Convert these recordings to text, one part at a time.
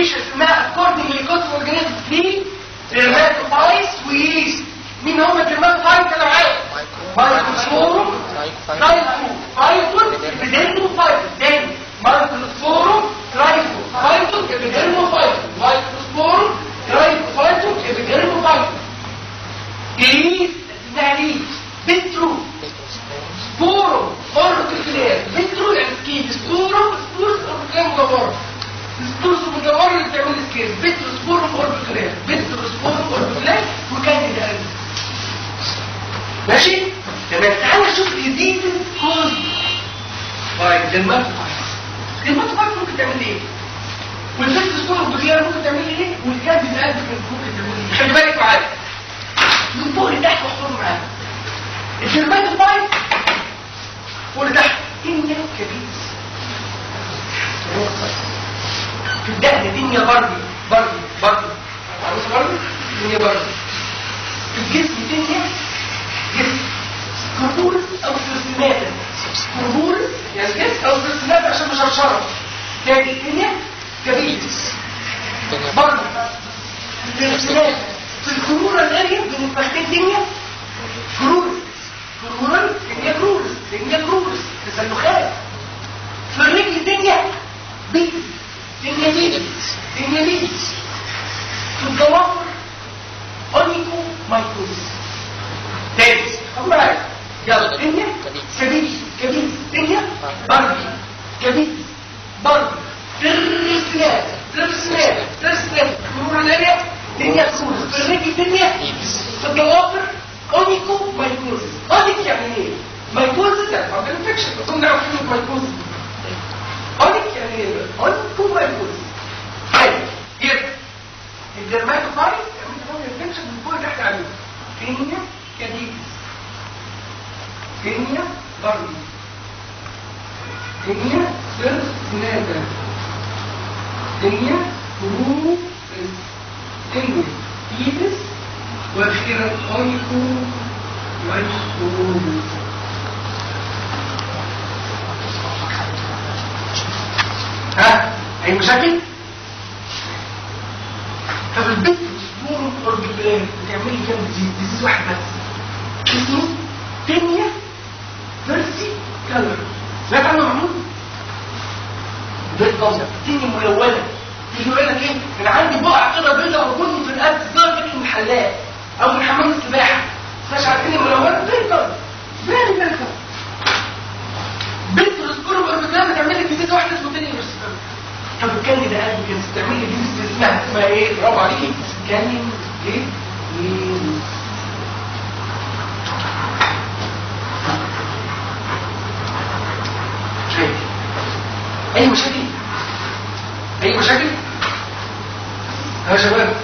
سبيشال اسمها اكوردنج لكتب اورجانيزم في ديرماتوفايس ويست مين هم الديرماتوفايس انا معايا مايكروسفورم ترايفو فايتون ابيديرمو فايتون تاني مايكروسفورم ترايفو فايتون ابيديرمو فايتون مايكروسفورم ترايفو فايتون ابيديرمو فايتون ايه اسمها ليه بترو سبورو اوركلير بترو يعني سكيب سبورو سبورو اوركلير مدورة سبورو مدورة اللي بتعمل سكيب بترو سبورو اوركلير بترو سبورو اوركلير وكان ده ماشي تمام تعالى نشوف جديد كوز طيب الماتوفايتس الماتوفايتس ممكن تعمل ايه والبترو سبورو اوركلير ممكن تعمل ايه والكاد القلب ممكن تعمل ايه خلي بالك معايا من فوق لتحت واحفظوا معايا الجرماتوفايت فوق لتحت دنيا كبيس في الدهن دنيا بردي بردي بردي عارف بردي دنيا بردي في الجسم دنيا جسم كربورس او سرسناتا كربورس يعني جسم او سرسناتا عشان مشرشرة تاني الدنيا كبيس بردي سرسناتا في الكرورة الآية بين الفخين دنيا كرورس كرورس دنيا كرورس دنيا كرورس تسلخات في الرجل دنيا بيت دنيا بيت دنيا بيت في الضوافر أونيكو مايكوس تاني أمرأة يلا دنيا كبيس كبيس دنيا بردي كبيس بردي ترسلات ترسلات ترسلات كرورة الآية دنيا كروز في الرجل دنيا في الضوافر اونيكو مايكوزس اونيك يعني ايه مايكوزس يعني فاضل انفكشن كنا نعرف كلمه مايكوزس اونيك يعني ايه اونيكو مايكوزس طيب يبقى الدرماتوفايت يعني فاضل انفكشن من فوق تحت عليه فينيا كاديكس فينيا بارلي فينيا سيرس نادا فينيا كروز تنوي ايدس واخيرا اونيكو مايكروز ها اي مشاكل طب البنت سبورو اوربيكولار بتعملي كام ديزيز ديزيز واحد بس اسمه تنيا فيرسي كالر سمعت عنه محمود بالضبط تنيا ملونه يجي يقول لك ايه انا عندي بقع كده بيضاء وبني في القلب درجه المحلات او من حمام السباحه مش عارفين الملونات بيضاء فيري فيري بنت الاسكور والبكام بتعمل لك جديد واحده اسمه تاني بس طب الكلمه ده قلب كان بتعمل لي جديد اسمها اسمها ايه برافو عليكي كلمه ايه مين شايف اي مشاكل اي مشاكل يا شباب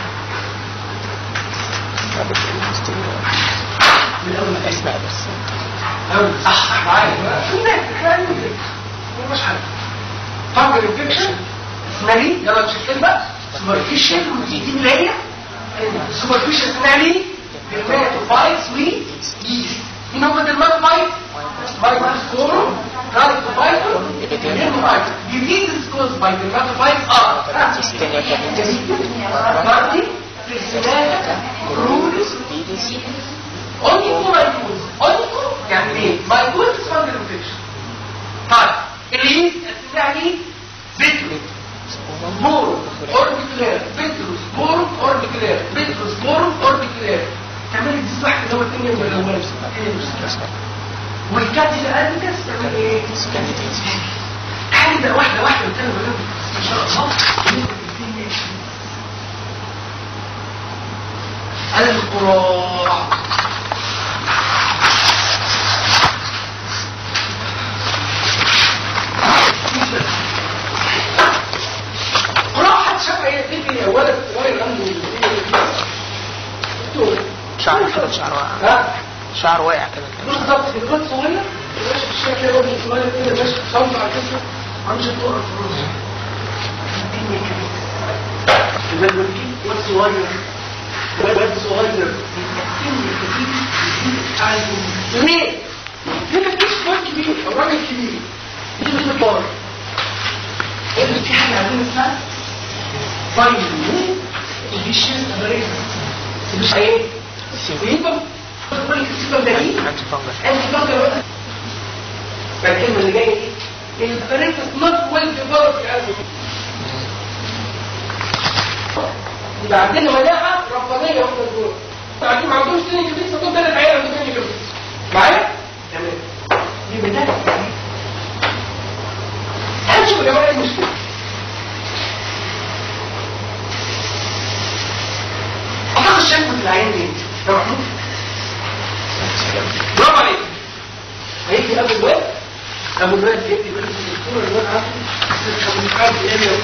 من اول ما اسمع بس اول صح معايا بقى في ناس كان مش حاجه فانجل انفكشن اسمها ايه يلا نشوف بقى سوبرفيشال ودي اللي هي سوبرفيشال اسمها ايه ديرماتوفايتس و ييست مين هم الديرماتوفايتس مايكروسكورم كاريكوفايتون ابيديرموفايتون diseases caused by dermatophytes are Party, Priscillata, Crurus, Onyco mycosis Onyco يعني ايه؟ mycosis fungal infection طيب اللي اسمها ايه؟ بيترو سبورو اوربيكولار بيترو سبورو اوربيكولار بيترو سبورو اوربيكولار تعمل دي واحد اللي هو الثاني من الاول والكاتي الادكس تعمل ايه؟ تعالي بقى واحده واحده وتاني بقى ان شاء الله القراع قراع حد شاف ايه تيجي ولد صغير عنده شعر كده شعر واقع ها شعر واقع كده بالظبط الواد صغير ماشي في الشارع تلاقي راجل صغير كده ماشي صوت على كتفه عامل الطرق في راسه الدنيا كبيرة الواد بيجي واد صغير واد صغير الدنيا كبيرة ليه؟ ليه ما تجيش واد كبير او راجل كبير يجي من الطار اللي في حاجة عايزين اسمها ايه سيبم كل السيبم ده ايه انت فاهم انت فاكر فالكلمه اللي جايه ايه الفريق نوت ويل ديفلوبد يبقى عندنا مناعه رفاهيه واحنا دول بعدين ما عندهمش تاني كبير فدول ثلاث عيال عندهم تاني كبير معايا؟ تمام دي بدايه هنشوف يا جماعه ايه المشكله اعتقد شكوى العين دي يا محمود برافو عليك هيجي ابو الواد ابو الواد يدي يقول لك الدكتور الواد عنده مش عارف ايه اللي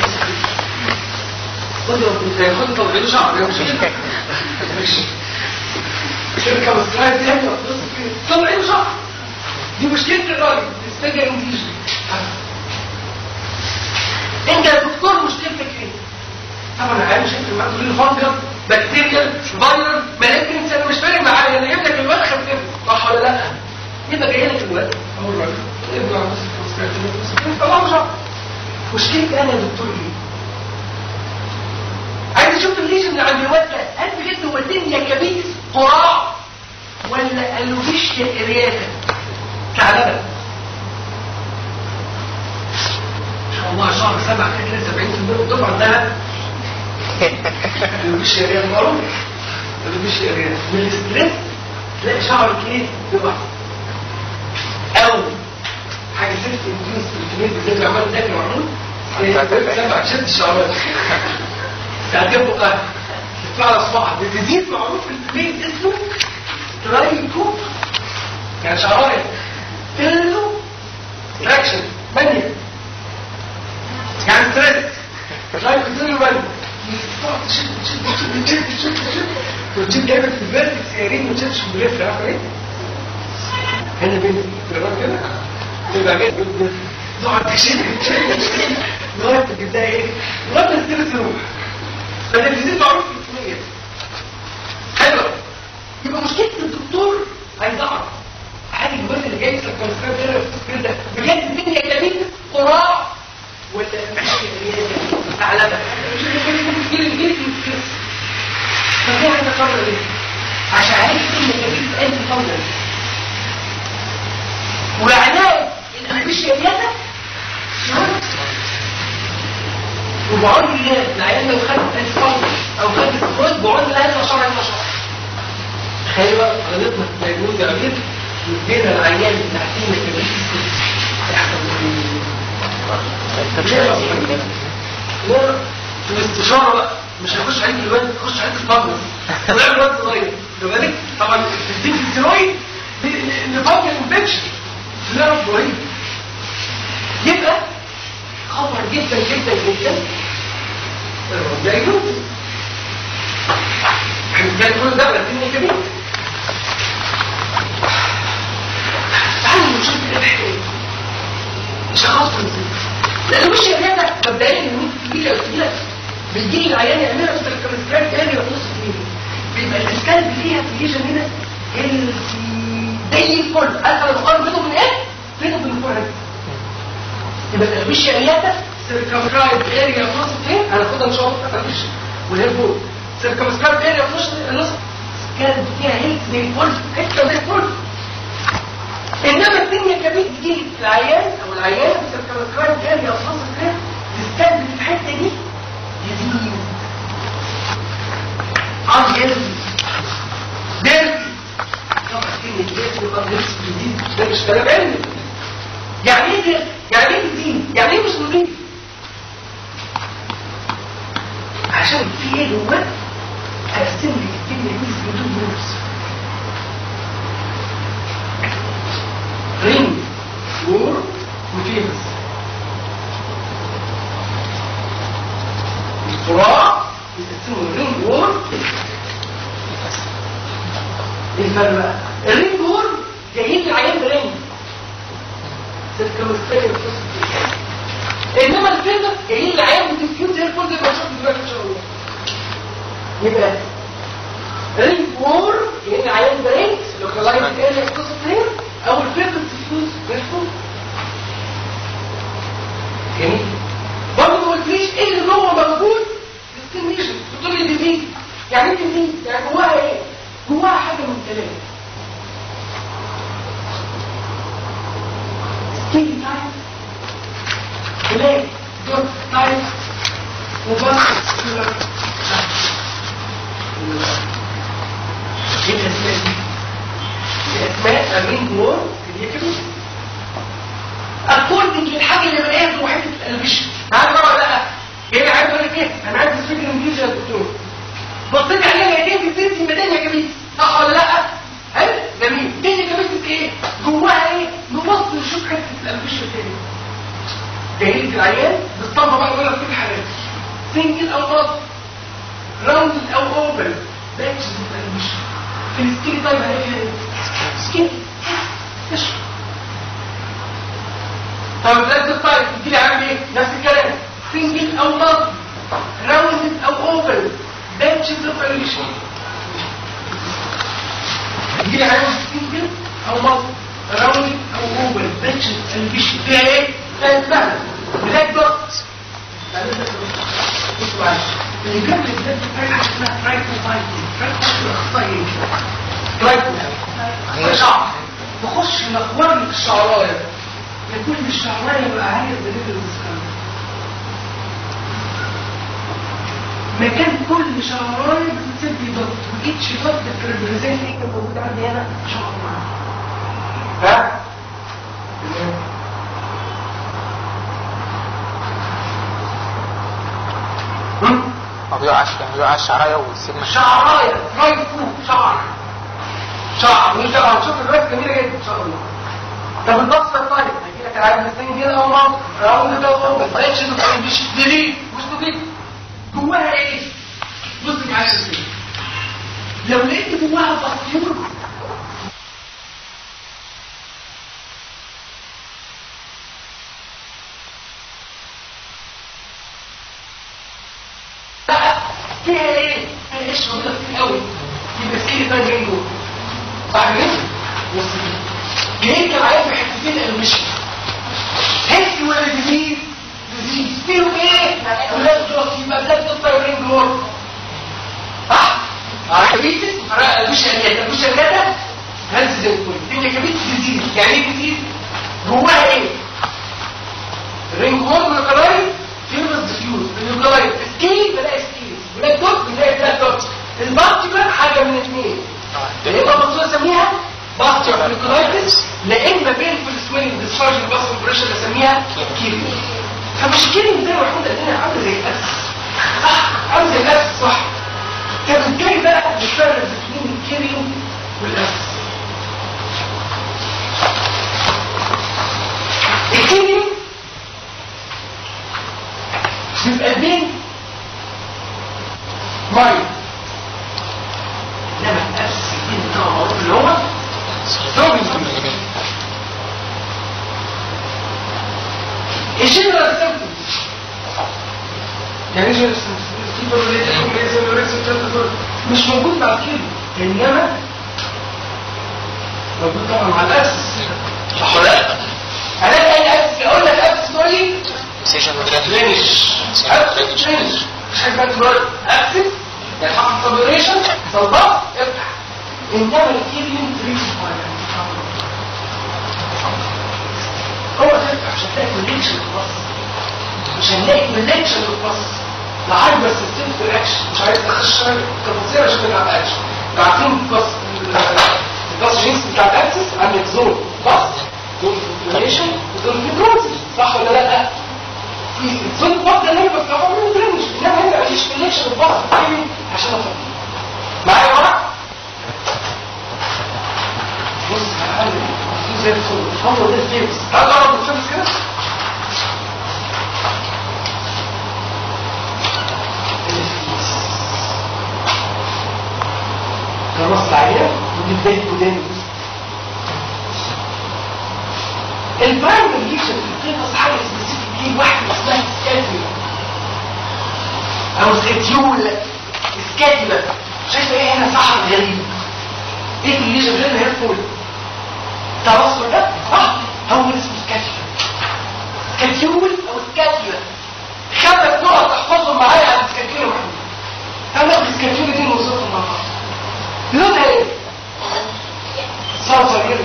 خد خد طلعين شعر يا مش شركه مصريه دي طلعين شعر دي مشكله الراجل بيستجا انجليزي انت يا دكتور مشكلتك ايه طبعا انا عارف شكل معاك تقول لي فانجر بكتيريا فايرال مالجنس انا مش فارق معايا انا جايب لك الواد خفيف صح ولا لا يبقى جاي لك الواد اول راجل ابن عم طبعا مش عارف. مشكلتي انا يا دكتور ايه عايز اشوف الليجن اللي عند الواد ده هل بجد هو دنيا كبيس قراع ولا الوفيشيا ارياتا ثعلبه ان شاء الله شهر سبعة كده 70% من الدفعه عندها الوفيشيا ارياتا معروف الوفيشيا ارياتا من الاستريس تلاقي شعرك ايه يقع او حاجه سيلف انديوس الكميه بالذات اللي عمال تاكل معمول سبع شد شعرات تعجبه قهر تدفع على صباعك بتزيد معروف في البيت اسمه ترايكو يعني شعرايه تلو تراكشن مانيا يعني ستريس ترايكو تلو مانيا تقعد تشد تشد تشد تشد تشد تشد وتشد جامد في الفيرتكس يا ريت ما تشدش في البريف عارفه ايه؟ هنا بين الكرات كده تبقى جاي تقعد تشد تشد تشد لغايه ما تبدا ايه؟ لغايه ما تستلم تروح فالتلفزيون معروف في الكليه حلو يبقى مشكله الدكتور عايز اعرف هل الواد اللي جاي يسال كونسكريبت ده ده بجد الدنيا جميل قراع ولا مش ثعلبه جيل الجيل طب ليه عايز اقرر ايه؟ عشان عارف ان جميل انت فضل وعلاج الانفيشيا ديتا وبعون الله العيال لو خدت الفضل او خدت الخد بعون الله يطلع شرع يطلع شرع تخيل بقى غلطنا في الدايجنوز يا امير ادينا العيان اللي تحتينا كبير لا الاستشاره بقى مش هيخش عليك الواد يخش عليك الفضل طلع الواد صغير خد بالك طبعا تديك الستيرويد لفضل الانفكشن لا رهيب يبقى خطر جدا جدا جدا الرجايون كان كل ده لكن كبير تعالوا نشوف الحكايه مش هخاف لانه مش هذا مبدئيا الموت كبيره وكبيره بيجي لي العيان يعملها في الكريستال تاني وتنص فيه بيبقى الاسكال فيها في ليجن هنا زي الفل عارف انا بقارن بينهم من ايه؟ بينهم من الفل يبقى مش عيادة سيركمسكرايب اريا في نص ايه هناخدها ان شاء الله في الفيش والهير فوق سيركمسكرايب اريا في نص النص كانت فيها هيلث زي الفل حته زي الفل انما الدنيا كبير تجي العيان او العيان سيركمسكرايب اريا في نص ايه تستخدم الحته دي يزيد عن هيلث ديرتي طبعا كلمه ديرتي وقت هيلث جديد ده مش كلام علمي يعني ايه ده؟ يعني ايه دين يعني ايه مش نظيف عشان في ايه جواه هقسم لك الدنيا دي في تو جروبس رينج وور وفيمس القراء بيقسموا الرينج وور ايه الفرق بقى الرينج وور جايين العيان برينج سيركمستيريا انما الفيلم جايين العيان بتسكين زي الفل زي ما شفت دلوقتي ان شاء الله يبقى رينج وور جايين العيان برينج لوكالايز اريا كوستير او الفيلم بتسكين زي الفل جميل برضه ما قلتليش ايه اللي جوه موجود في السكين ليشن بتقول لي ديزيز يعني ايه ديزيز يعني جواها ايه ثلاثة سكيل تايم بلاك دوت تايم وبس كولر ايه الاسماء دي؟ دي اسماء امين وور كريتيف اكوردنج للحاجه اللي بلاقيها في وحده القلبش تعال بقى بقى ايه عايز اقول لك ايه انا عايز الفكر الانجليزي يا دكتور بصيت عليها لقيتين في السيسي ميدان يا كبيس صح ولا لا حلو جميل الدنيا كبيس ايه جواها ايه نبص نشوف حته القلبش الثاني جايين في العيان بالطبع بقى يقول لك في الحالات سنجل او نص راوند او اوبن ده يكشف القلبش في السكيل طيب هلاقي فيها ايه سكيل ماشي طب ازاي الطيب بتجيلي عامل ايه نفس الكلام سنجل او نص راوند او اوبن ده يكشف القلبش يجيلي عامل سنجل او نص راوند او اوبن ده يكشف القلبش فيها ايه فيها سهل بلاك دوت بصوا معايا اللي جاب لي ده في حاجه اسمها ترايكوفايتين ترايكوفايتين اخطائي ترايكو شعر بخش مخور لك الشعرايه يكون الشعرايه يبقى عايز بدل المسكن مكان كل شعرايه بتسد دوت وإيتش دوت ده الريبريزنت ايه كان موجود عندي هنا شعر ها ما بيقعش يعني بيقع الشعرايه والسمه شعرايه رايت فوق شعر شعر وانت لو هتشوف الراس جميله جدا ان شاء الله طب البصه الطيب هيجي لك العالم الثاني كده او مرض راوند ده او ما بقتش مش دليل مش دليل جواها ايه بص معايا كده لو لقيت جواها بطيور فيها ايه؟ فيها ايش موجوده كتير قوي يبقى سكيلي تايم رينجو صح كده؟ بص كده ليه انت عايز في حتتين المشي هيلثي ولا ديزيز؟ ديزيز فيهم ايه؟ ولاد دول يبقى ده التايم رينجو صح؟ عربيتس مش الياتا مش الياتا هلز زي الفل الدنيا كبيت ديزيز يعني ايه ديزيز؟ جواها ايه؟ رينج هورن وكلاين فيروس ديفيوز النيوكلاين سكيل بلاقي سكيل بلاقي دوت بلاقي بلاك دوت البارتيكل حاجه من اثنين يا اما بصوا اسميها بارتيكل نيوكلايتس لا اما بين في السويلنج ديسشارج الباس بريشر اسميها كيلو فمش كيلو زي ما احنا قلنا عامل زي الاسس صح عامل زي الاسس صح طب ازاي بقى نفرق بين الكيلو والاسس الكيلو يبقى بين ميه انما الاسس الدين بتاعه معروف اللي هو دوبل الجنرال سيمبتومز يعني ايه جنرال سيمبتومز مش موجود مع الكيلو انما موجود طبعا مع الاسس صح ولا لا؟ انا اي اسس اقول لك اسس تقول لي سيشن فينش اكسس فينش مش حاجه بقى دلوقتي اكسس يعني حصل سبريشن صلبات افتح انما الكيريوم تريد هو تفتح مش هتلاقي كوليكشن للبص مش هنلاقي كوليكشن للبص لا عايز بس ستيل رياكشن مش عايز تخش تفاصيل عشان تلعب اكشن عارفين البص البص جينز بتاع الاكسس عندك زون بص زون انفلاميشن وزون نيكروزيس صح ولا لا؟ الزون بص ده بس طبعا من درينج انما هنا مفيش كوليكشن للبص عشان افهم معايا يا جماعه؟ بص تعالى زي الفل هو ده الفيروس تعالى اقرب الفيروس كده كرس العينة ودي بداية قدامي البرايمري ليشن في الفيروس حاجة سبيسيفيك دي واحدة اسمها سكاتيولا او سكاتيولا سكاتيولا شايفة ايه هنا صحر غريب ايه الليشن غير هير فول التواصل ده صح هو اسمه سكاتيولا سكاتيول او سكاتيولا خمس نقط تحفظهم معايا على السكاتيولا محمود هناخد السكاتيولا دي نوصفهم مع بعض لونها ايه؟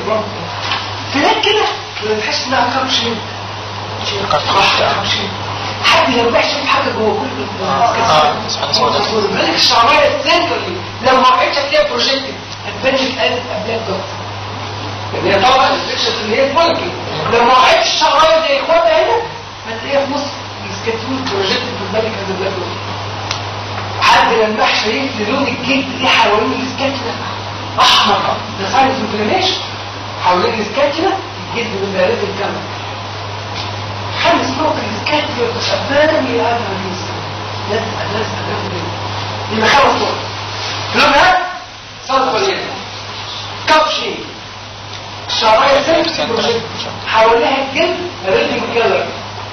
برضه تلاقي كده ما تحس انها كاب شيب كاب شيب حد لما يحشي حاجه جوه كل اه حاجه سوداء بالك الشعرايه السنترالي لو ما وقعتش هتلاقيها بروجكتد هتبان اتقالت قبلها بضغط يعني هي طبعا الفكشن اللي هي فولكي لو ما وقعتش الشعرايه زي اخواتها هنا هتلاقيها في نص السكتول بروجكتد في البالك از بلاك حد لما يحشي لون الجلد دي حوالين السكاتنا احمر ده ساين انفلاميشن حوالين السكاتنا الجلد من دائره الكامل حل اسمه السكاتنا تشبهني الى هذا الجنس لازم لازم لازم يبقى خمس نقط لونها صرف وليد كبشي الشعرايه سيف بروجكت حواليها الجلد ريدنج كلر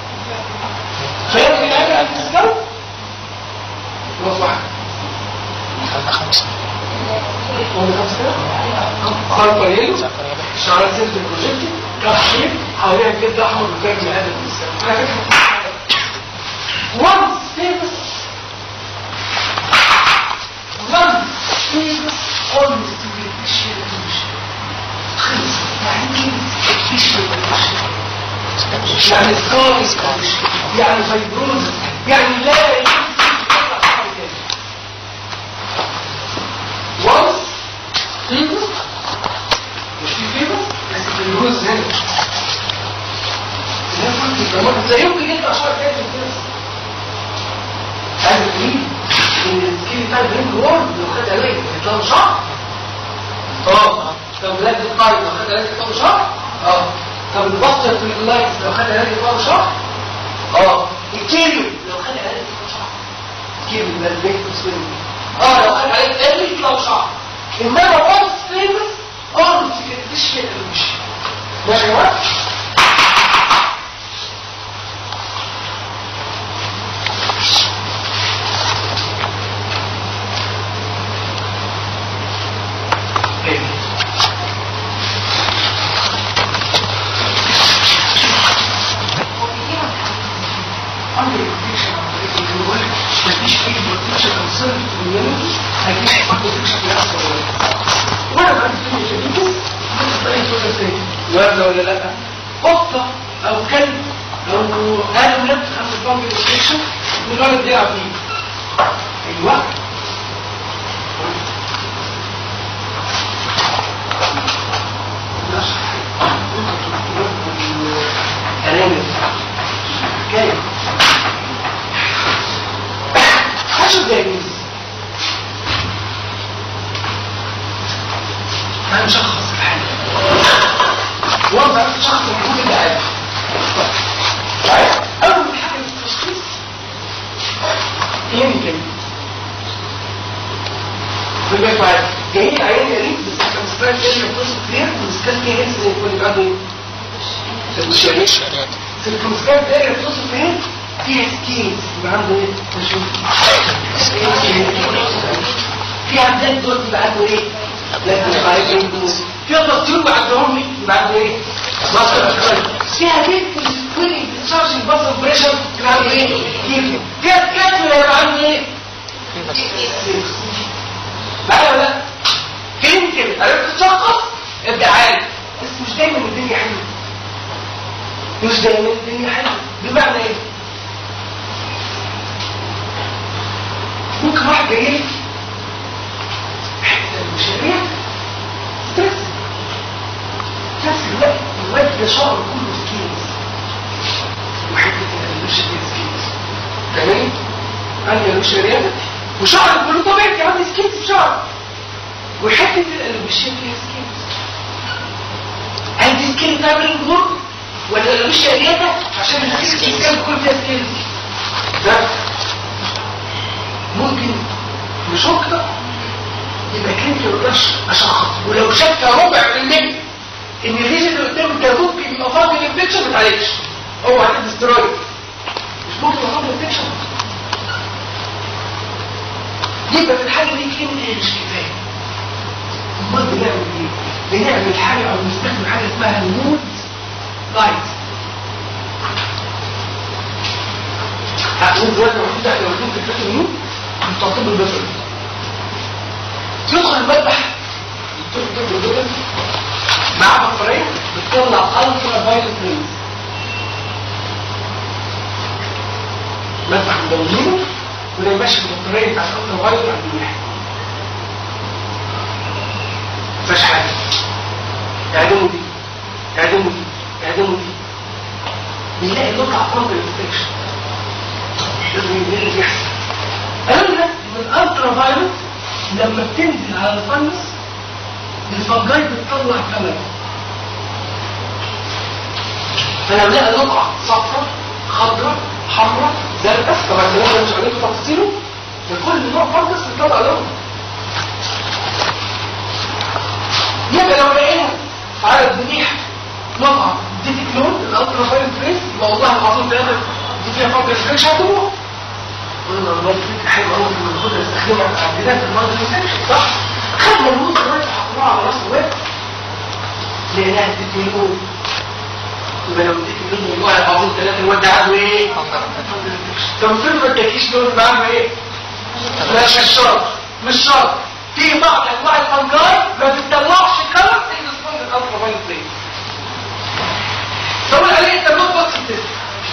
فاهم الحاجه على السكالب نص واحد خلنا خمسة ولا خمسه كده صرف وليد الشعرايه سيف بروجكت كبشي حواليها الجلد احمر وكامل هذا السكالب على فكره once famous once famous almost to be appreciated خلص يعني ايه appreciated يعني سكار يعني فيبروز يعني لا يمكن once famous مش في famous بس فيبروز هنا لا يمكن يطلع شعر تاني كده هذا ايه ان السكيل بتاع البرين وورد لو خد علاج يطلعوا شعر اه طب ولاد القايد لو خد علاج يطلعوا شعر اه طب البطل في اللايت لو خد علاج يطلعوا شعر اه الكيلو لو خد علاج يطلعوا شعر كيلو ده البيت مسلم اه لو خد علاج تاني يطلعوا شعر انما وانس فيمس اه مش كده مش ماشي يا جماعه وارده ولا لا قطه او كلب او قالوا نفس خمس بامب الانفكشن الولد يلعب فيه ايوه كلام عشر دقايق هنشخص الحاجة وضع شخص الحدود اللي عادي أول حاجة في التشخيص كلينيكال في بالك معايا جايين عيان قريب بس كان سبرايت جاي بروسس كتير والسكان فيه هيلث زي كل بعض ايه؟ الشريط الكروسكات ده بروسس فين؟ فيها سكينز يبقى عنده ايه؟ نشوف فيها بلاد دوت يبقى عنده ايه؟ بلاد مش عارف ايه فيها تصدير يبقى عندهم ايه؟ يبقى عنده ايه؟ مصر فيها بيت كل تشارجنج بصر بريشر يبقى عنده ايه؟ كيلو فيها سكات يبقى عنده ايه؟ معايا ولا لا؟ كلمة عرفت تشخص ابدا عادي بس مش دايما الدنيا حلوه مش دايما الدنيا حلوه بمعنى ايه؟ ممكن واحد جاي لك حته المشاريع ستريس في نفس الوقت الواد ده شعره كله سكينز وحته الانرجي دي سكينز تمام؟ عندي المشاريع وشعر كله طبيعي عندي سكينز في شعر وحته الانرجي فيها سكينز هل دي سكين تابرنج جروب ولا الانرجي ديتها عشان السكينز كان كل فيها سكينز لا ممكن مش اكتر يبقى كلمة الرش اشخص ولو شك ربع في المية ان الريجن اللي قدامك ده ممكن يبقى فاضي الانفكشن ما تعالجش هو هتدي استرويد مش ممكن يبقى فاضي الانفكشن يبقى في الحالة دي كلمة مش كفاية امال بنعمل ايه؟ بنعمل حاجة او نستخدم حاجة اسمها المود لايت هقول دلوقتي المفروض ده لو كنت فاكر مين التعقيب البصري يدخل المذبح الدكتور دول معاه فايروس ريز مسح مدونينه وده يمشي البطاريه بتاعت الالترا فايروس على الواحد مفيهاش حاجه اعدموا دي اعدموا دي اعدموا دي بنلاقي لقع فوق الانفكشن لازم يبقى يحصل قالوا لنا ان الالترا فايروس لما بتنزل على الفنس الفنجاي بتطلع كمان فلو لقى لقعه صفراء خضراء حمراء زرقاء طبعا ده مش عليكم تفاصيله لكل نوع فنجس بيطلع لون يبقى لو لقينا على الذبيح لقعه اديتك لون الالترا فايروس بريس يبقى والله العظيم ثلاثه دي فيها فنجس مش هتروح قلنا والله فكرة حلوة أوي إن ناخدها نستخدمها في عندنا في المرض الإنفكشن صح؟ خدنا الوز دلوقتي حطيناها على راس الواد لقيناها اديت مليون يبقى لو اديت مليون والله العظيم ثلاثة الواد ده عنده إيه؟ طب فين ما اداكيش لون يبقى عنده إيه؟ لا مش شرط مش شرط في بعض أنواع الفنجاي ما بتطلعش كلر إلا اسمه الألترا فايلوت ريز سوي عليه أنت بتبص التست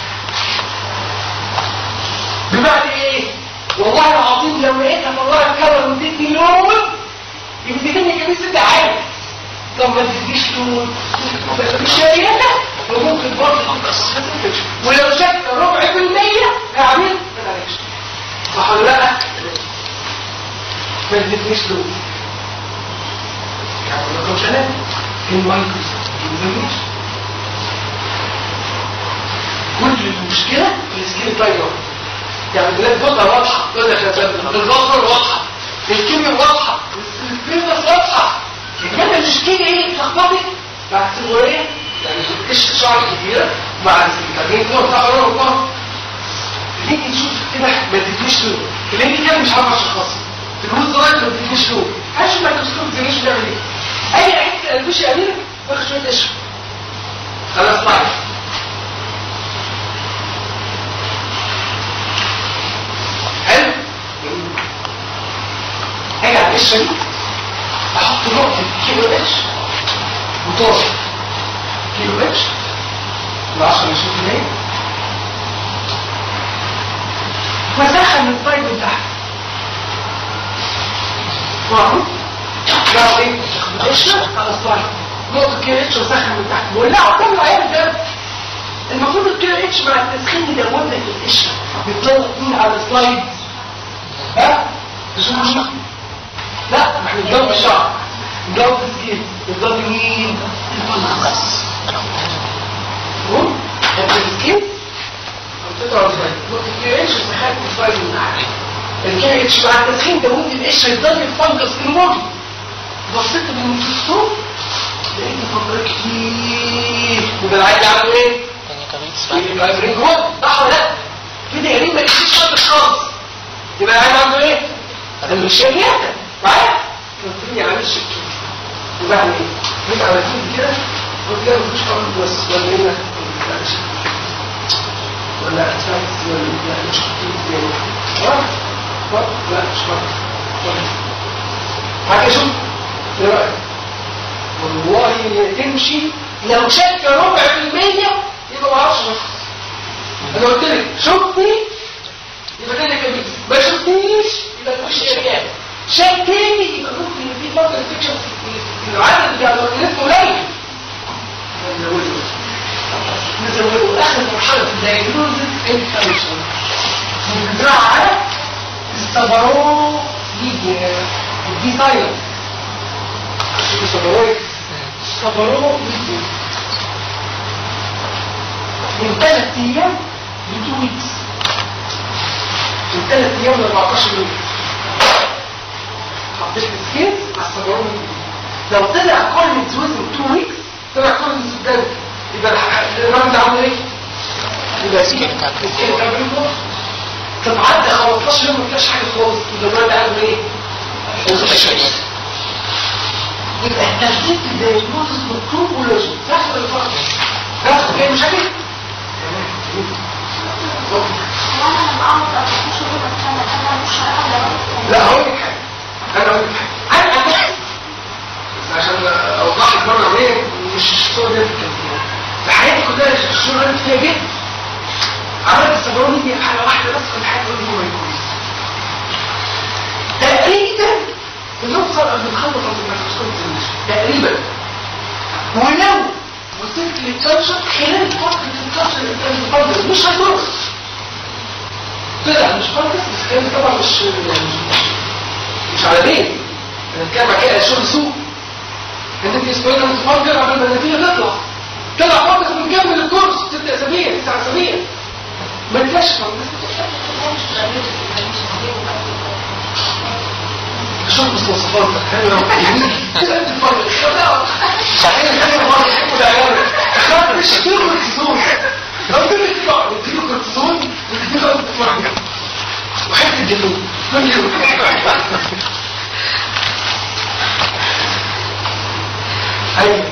بمعنى ايه والله العظيم لو لقيتها طلعت كلر واديتني لون يبقى تديني كمية ست عادي طب ما تديش لون مش شريانة وممكن برضه ولو شك ربع في المية اعمل ما تعرفش صح ولا لا؟ ما تدينيش لون يعني ما كنتش انا المايكروس ما تدينيش كل المشكلة في السكين تايجر يعني بلاد بطة واضحة تقول لك يا فندم البصر واضحة الكيمياء واضحة الفيزيك واضحة انما المشكلة ايه تلخبطك مع التغورية يعني تكش شعر كبيرة مع السكتين كده بتاع قرار الله نيجي نشوف كده ما تديش لون اللي كده مش عارف اشخصه الوز رايت ما تديش لون عايش الميكروسكوب ما تديش بيعمل ايه اي حته قلبوش يعملك واخد شويه قشر خلاص طيب حلو اجي على القشره دي احط نقطه كيلو اتش وطاسه كيلو اتش ل 10 20 جنيه واسخن الفايب تحت واهو لا ايه القشره خلاص طيب نقطه كيلو اتش واسخن من تحت ولعوا كل العيال ده المفروض الكيلو اتش مع التسخين يدون لك القشره بيطلع مين على السلايد ها مش مش لا احنا نجاوب الشعر نجاوب السكين نجاوب مين الفنس انت السكين بتقطع ازاي نقطه الكيلو اتش استخدام السلايد من تحت الكيلو اتش مع التسخين ده ممكن القشره يفضل يتفنجس في الماضي بصيت بالميكروسكوب لقيت فقرات كتير وده العيل عنده ايه؟ يبقى برينجون صح ولا لا؟ كده يا ريت ما يجيش خالص خالص يبقى العيل عنده ايه؟ المشكلة معايا؟ قلت لي عامل شكل يبقى اعمل ايه؟ جيت على كده كده قلت له مش هعمل بس ولا هنا لا مش ولا اساس ولا لا مش يعني اه لا مش حاجه شوف ايه رايك؟ والله ما تمشي لو شك ربع في المية يبقى ما اعرفش انا قلت لك شفتني يبقى كده جميل ما شفتنيش يبقى مفيش شركات شكني يبقى ممكن يبقى في فتره انفكشن في العدد بتاع الاورجانيزم قليل نزوده اخر مرحله في الدايجنوزس انفكشن بنزرعها على استبرو ليجيا دي سايلنس استبرو استبرو ليجيا من ثلاث ايام ل 2 ويكس من ثلاث ايام ل 14 يوم حطيت السكين على الصبرون لو طلع كورنيتس وزن 2 ويكس طلع كورنيتس قدام يبقى الراجل ده عامل ايه؟ يبقى سكين السكين كان بينه طب عدى 15 يوم ما فيهاش حاجه خالص يبقى الراجل ده عامل ايه؟ يبقى الترتيب الدايجنوزس مكتوب ولا شو؟ صح ولا غلط؟ صح جاي مشاكل؟ لا هقول لك حاجه انا هقول لك حاجه انا أنا- عشان اوضح لك مره ليه مش الصوره دي في حياتي كلها الشغل فيها جدا عملت الصبروني دي حاجه واحده بس كل حاجه تقول هو كويس تقريبا بنوصل او بنخلص عند الميكروسكوب تقريبا ولو وصلت للكالتشر خلال فتره الكالتشر الفضل مش هتضر طلع مش خالص بس كان طبعا مش مش على بيت انا بتكلم على كده شغل سوق انت في اسبوعين متفجر قبل ما النتيجه تطلع طلع فتره بنكمل الكورس ست اسابيع تسع اسابيع ما تلاش شوف مستوصفات حلوه كده انت تفضل شغالين حلوه برضه يحبوا العيال خاطر مش كتير كورتيزون ربنا يطلع نديله كورتيزون ونديله انت تفرج وحته جنون كل يوم ايوه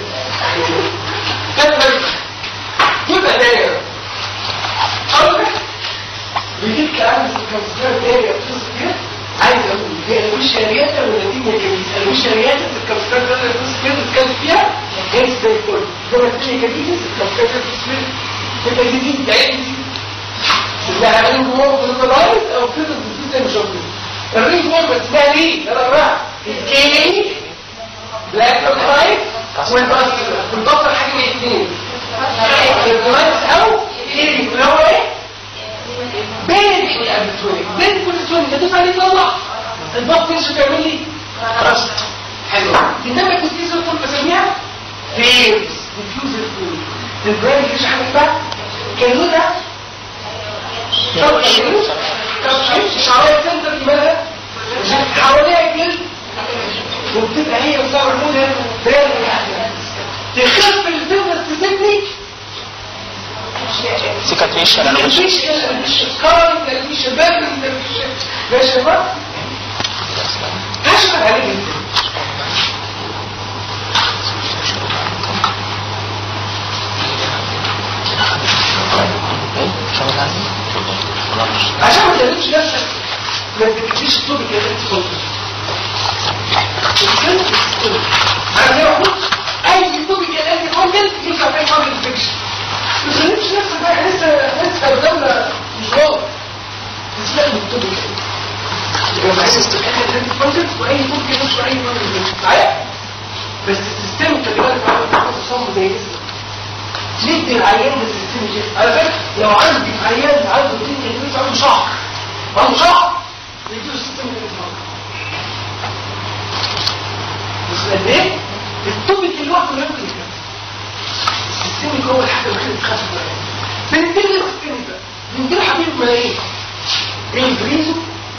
كده يبقى دايره أولا بيجيب كلام الكونسيرت اريا بتوصل كده عايز اقول هي المشاريات والنتيجه الجديده المشاريات في الكونسيرت اريا بتوصل كده بتتكلم فيها هي زي الفل زي ما تيجي جديده الكونسيرت اريا بتوصل كده يبقى جديد ده جديد اللي عاملين جوه في اللايف او كده بتزيد زي ما شفنا الرينج وورم اسمها ليه؟ يلا يا جماعه الكينج بلاك لايف والبصر والبصر حاجه من الاثنين الجلايس او ايه اللي هو ايه بين الابتونيك بين كل تونيك تدوس عليه طلع البط مش هتعمل لي كراست حلو انما كنت لسه كنت بسميها فيرز ديفيوز الفلويد البراين مش حاجه بقى كان له ده طب طب شعريه سنتر دي مالها حواليها الجلد وبتبقى هي وصار مودها بين تخف البيزنس تسيبني سيكاتريشن انا مش مفيش مفيش افكار مفيش شباب مفيش يا شباب هشغل عليك انت عشان ما تقلبش نفسك ما تكتبش الصوت اللي انت صوتك عارف ايه اقول اي صوت اللي انت صوتك يطلع فيه حاجه انفكشن ما تخليش نفسك بقى لسه لسه قدامنا مشوار تسلم الطب يبقى معايا استخدام هذه الفانكس واي ممكن مش اي فانكس معايا بس السيستم خلي بالك معايا بتاخد صم زي اسمه ندي العيان ده السيستم كده على فكره لو عندي عيان عنده دين كده عنده شهر عنده شهر نديله السيستم كده بس قد ايه التوبيك لوحده لا يمكن يكفي السيستميك هو الحاجه الوحيده اللي بتخفف معايا بنديله السيستميك ده بنديله حبيب ملايين ايه البريزو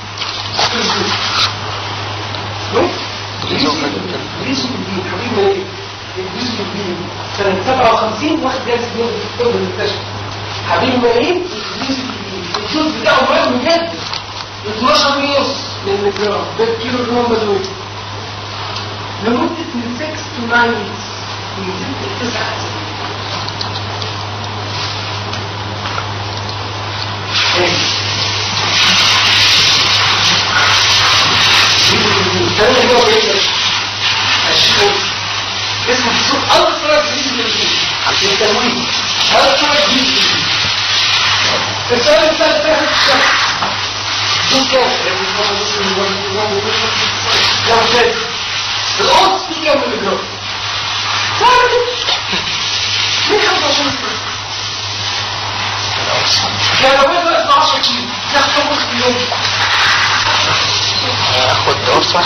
بريزو بريزو بالدين حبيب ملايين بريزو بالدين سنة 57 واخد جايزة نوبل في الطب المكتشف حبيب ملايين بريزو بالدين الجزء بتاعه مهم جدا 12 ونص من الجرام ده كيلو جرام بدوي لمدة من 6 to 9 weeks من 6 ل 9 أسابيع الكلام اللي هو بيقدر اسمه في السوق ألترا جديد للتنوين ألترا جديد السؤال الثالث ده الشخص شوف كام لو زاد القدس في كام ملي جرام ليه 25 يعني لو بيبقى 12 كيلو ياخد كام وقت في اليوم هاخد قرصة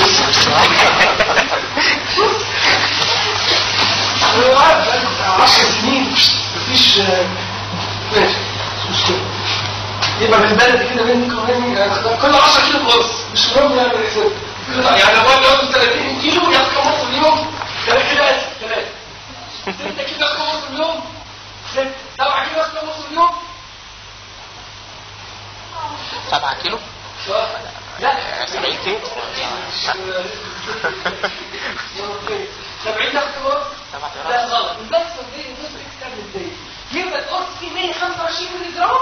انا عارف بقالي 10 سنين مفيش ماشي مش مشكلة يبقى بالبلد كده بينك وبين كل 10 كيلو خلاص مش مهم نعمل حساب يعني لو انا واخد 30 كيلو ياخد كام مرة في اليوم؟ ثلاثة كده ثلاثة ستة كده ياخد كام مرة في اليوم؟ ستة سبعة كده ياخد كام مرة في اليوم؟ سبعة كيلو لا سبعين كيلو سبعين تاخد كام مرة؟ سبعة لا غلط الماكسيمم دي النص اكسترن ازاي يبقى القرص فيه 125 مللي جرام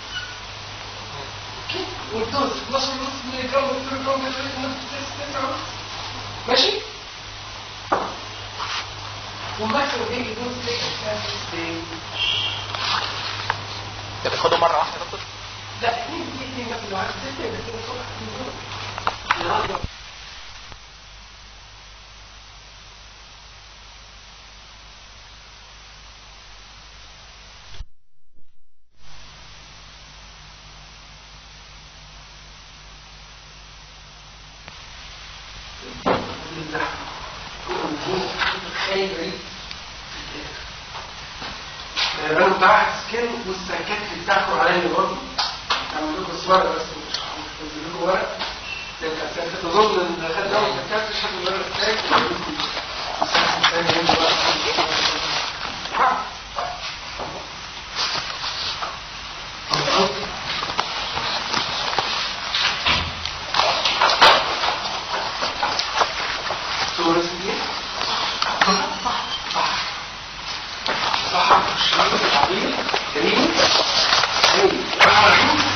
كده والدوز 12 ونص مللي جرام والكيلو جرام ماشي والماكسيمم ايه يدوس ليه ده بتاخده مره واحده يا دكتور لا مين دي اتنين مثلا لو عايز تسال بس هو صبح النهارده انا متعهد سكين والسكات بتاعكم عليا برضه اعمل لكم صور بس مش هنزل لكم ورق تظن ان خد دواء السكات مش هاخد ورق السكات صور اسمي صح صح صح الشريط العظيم جميل جميل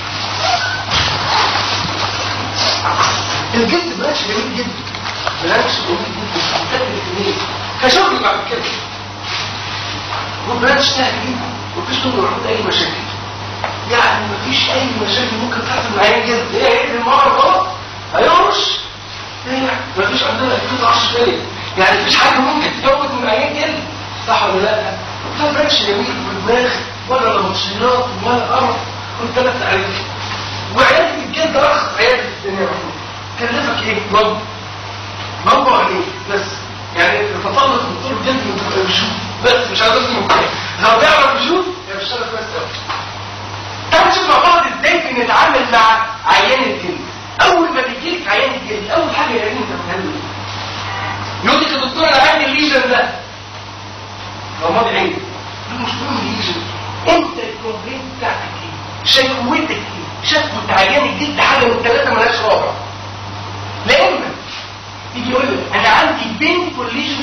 الجلد برانش جميل جدا برانش جميل جدا ممتد الاثنين كشغل بعد كده وبرانش سهل جدا مفيش طول وعود اي مشاكل يعني مفيش اي مشاكل ممكن تحصل معايا جلد ايه ايه المره غلط هيرش ايه مفيش عندنا اكيد 10 دقايق يعني مفيش حاجه ممكن تفوت من عيان جلد صح ولا لا ده برانش جميل والدماغ ولا نبطشيات ولا قرف كنت انا سألت وعيادة الجلد ارخص عيادة الدنيا محمود كلفك ايه؟ رب رب عليك بس يعني تطلق دكتور جلد بيشوف بس مش عايز اسمه لو بيعرف يشوف يبقى بيشتغل كويس قوي تعالوا نشوف مع بعض ازاي بنتعامل مع عيان الجلد اول ما بيجي لك عيان الجلد اول حاجه يا ريت انت بتعمل ايه؟ يقول لك يا دكتور انا عندي الليجن ده لو ماضي عيني ده مش مهم الليجن انت الكومبلين بتاعتك ايه؟ شكوتك ايه؟ شكوة عيان الجلد حاجه من الثلاثه ملهاش رابع لا اما يجي يقول لك انا عندي بين كوليجن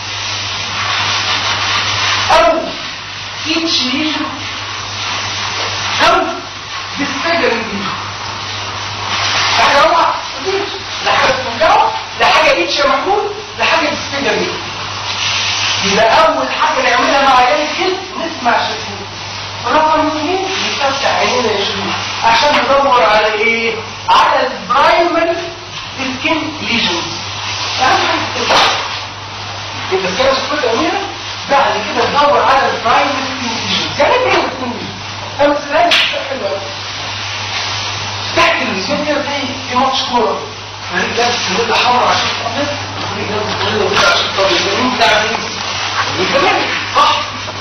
او ايتش ليجن او ديسفيجرنج ليجن حاجه رابعه مفيش لا حاجه تفجعه لا حاجه ايتش يا محمود لا حاجه ديسفيجرنج يبقى اول حاجه نعملها مع عيان الجلد نسمع شكوته رقم اثنين نفتح عينينا يا شباب عشان ندور على ايه على البرايمري سكين ليجنز اهم حاجه يبقى سكان سكوت اميره بعد كده ندور على البرايمري سكين ليجنز يعني ايه سكين ليجنز انا سلاح حلو قوي تحت السكين كده زي في ماتش كوره فريق لابس سنده حمراء عشان تقفز فريق لابس سنده بيضاء عشان تقفز مين بتاع مين؟ الجمال صح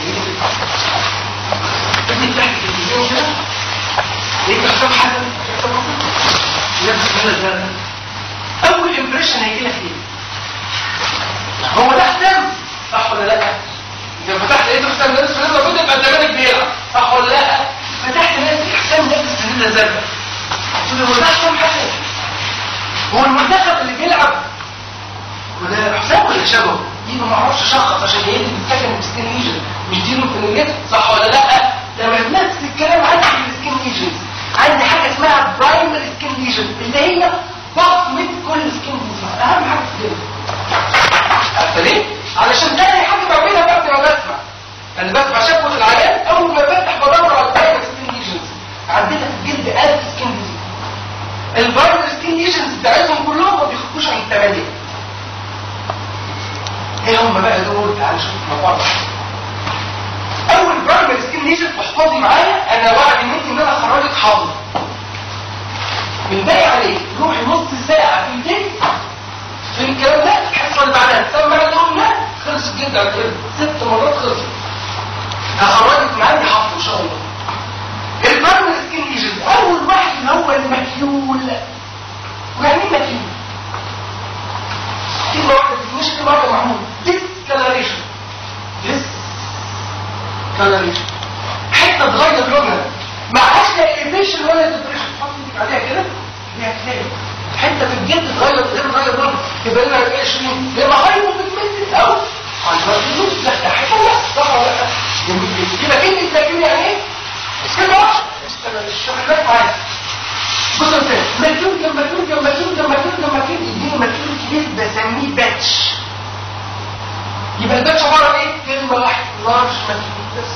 تجي تحت التلفزيون كده يبقى كم حاجه نفس السنه ده اول امبريشن هيجي لك ايه هو ده حسام صح ولا لا انت فتحت لقيت حسام نفس السنه المفروض يبقى الزمالك بيلعب صح ولا لا فتحت لقيت حسام نفس السنه زرقاء قلت له ده حسام حسن هو المنتخب اللي بيلعب وده حسام ولا شبهه دي ما اعرفش شخص عشان يدي بيتكلم بسكين ليجن مش دي في صح ولا لا ده نفس الكلام عندي في السكين ليجنز عندي حاجه اسمها برايمري سكين ليجن اللي هي بصمه كل سكين ليجن اهم حاجه في كده عارفه ليه علشان تاني حاجه بعملها بعد ما بسمع انا بسمع شكوى العيان اول ما بفتح بدور على البرايمري سكين ليجنز عندنا في الجلد 1000 سكين ليجن البرايمري سكين ليجنز بتاعتهم كلهم ما بيخرجوش عن 8 ايه هم بقى دول تعالوا نشوف مع بعض اول برايمري سكين ليجن احفظي معايا انا وعد منك ان انا اخرجك حافظ من باقي عليك روحي نص ساعه في البيت في الكلام ده الحصه اللي بعدها تسمع اليوم ده خلص الجلد على كده ست مرات خلص هخرجك من عندي حافظ ان شاء الله البرايمري سكين ليجن اول واحد اللي هو المكيول ويعني ايه مكيول كلمه واحده مش كلمه واحده محمود ديسكالريشن ديس كالوريشن حته تغير لونها معهاش لا ايفيشن ولا ديبريشن حط ايدك عليها كده هي هتلاقي حته في الجلد تغير غير تغير لونها يبقى لنا 20 لما هايبو بيجمنتد او هايبرتيزوس لا ده حاجه لا صح ولا لا يبقى كلمه تلاقيه يعني ايه كلمه واحده الشغلات معايا بص انت مكتوب جنب مكتوب جنب مكتوب جنب مكتوب جنب مكتوب يديني مكتوب كبير بسميه باتش يبقى الباتش عباره عن ايه لارج ماكيول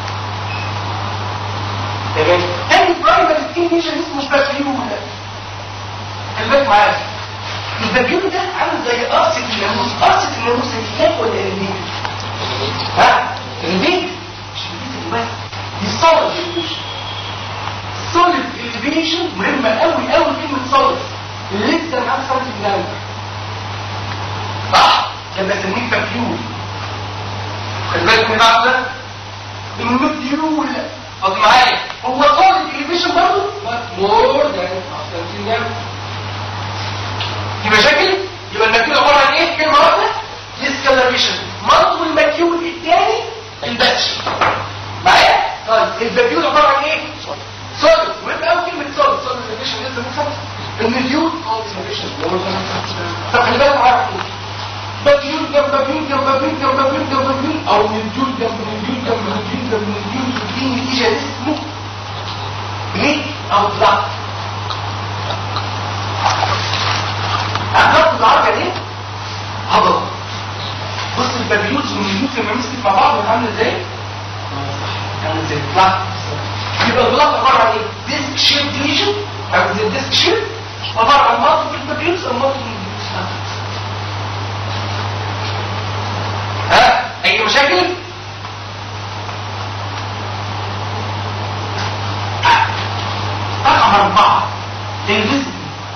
تمام تاني برايمري سكين ليجن اسمه بابيول خلي بالك معايا البابيول ده عامل زي قرصة الناموس قرصة الناموس الكتاب ولا البيت ها البيت مش البيت اللي بس دي solid elevation solid elevation مهمة قوي قوي كلمة solid لسه معاك something down صح لما اسميك بابيول خلي بالك من بعض ده المديول قصد معايا هو solid elevation برضه but more than something down في مشاكل يبقى المكيول عباره عن ايه كلمه واحده ديسكالريشن منطق المكيول الثاني الباتش معايا طيب البابيول عباره عن ايه سوليد مهم قوي كلمه سوليد سوليد ديفيشن لسه مفهوم المديول ديفيشن طب خلي بالك معايا بابيول جنب بابيول جنب بابيول جنب بابيول جنب بابيول او مديول جنب مديول جنب مديول جنب مديول دي نتيجه اسمه ليه او لا هتاخد العركه دي هضم بص البابيوز والميوت لما مسكت مع بعض عامله ازاي عامله ازاي لا يبقى البلاط عباره عن ايه ديسك شيب ديليشن عامل زي الديسك شيب عباره عن مالتيبل البابيوز او مالتيبل ها اي مشاكل رقم اربعه الفيزيبل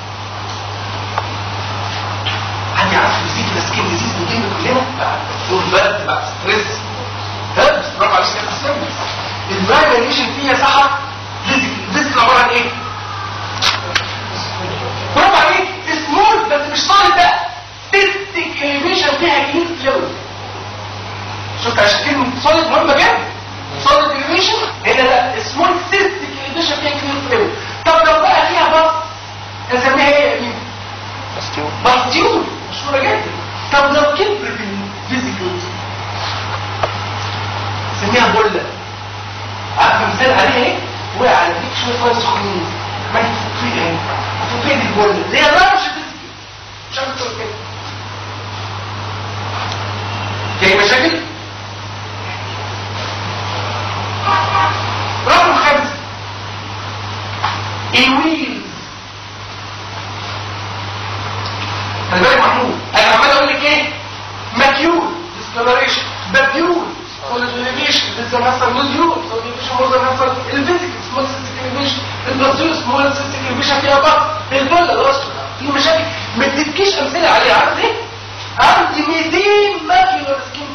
حد يعرف الفيزيك سكين ديزيز بتجينا كلنا دور برد بقى ستريس ها بس برافو عليك يا حسام الفايبريشن فيها صح فيزيك فيزيك عباره عن ايه برافو عليك سمول بس مش صالح بقى سيستيك اليفيشن فيها كلين فلويد شفت عشان كلمه صالح مهمه جدا صالح اليفيشن هنا لا سمول سيستيك اليفيشن فيها كلين فلويد طب لو بقى فيها بس نسميها ايه يا امين باستيون باستيون مشهورة جدا طب لو كبرت الفيزيكال سميها بولة عارف مثال عليها ايه؟ وقع على فيك شوية ميه سخنين ما تفيد اهي تفيد البولة زي لارج فيزيكال مش عارف تقول كده جاي مشاكل؟ رقم خمسة الويلز خلي بالك محمود انا عمال اقول لك ايه ماكيول ديسكلريشن بابيول سوليديفيشن لسه مثلا نوديول سوليديفيشن مصدر مثلا الفيزيكال سمول سيستيكيفيشن الباسيول سمول سيستيكيفيشن فيها بقى البولا الاسود في مشاكل ما تديكيش امثله عليها عارف ايه عندي 200 ماكيولار سكين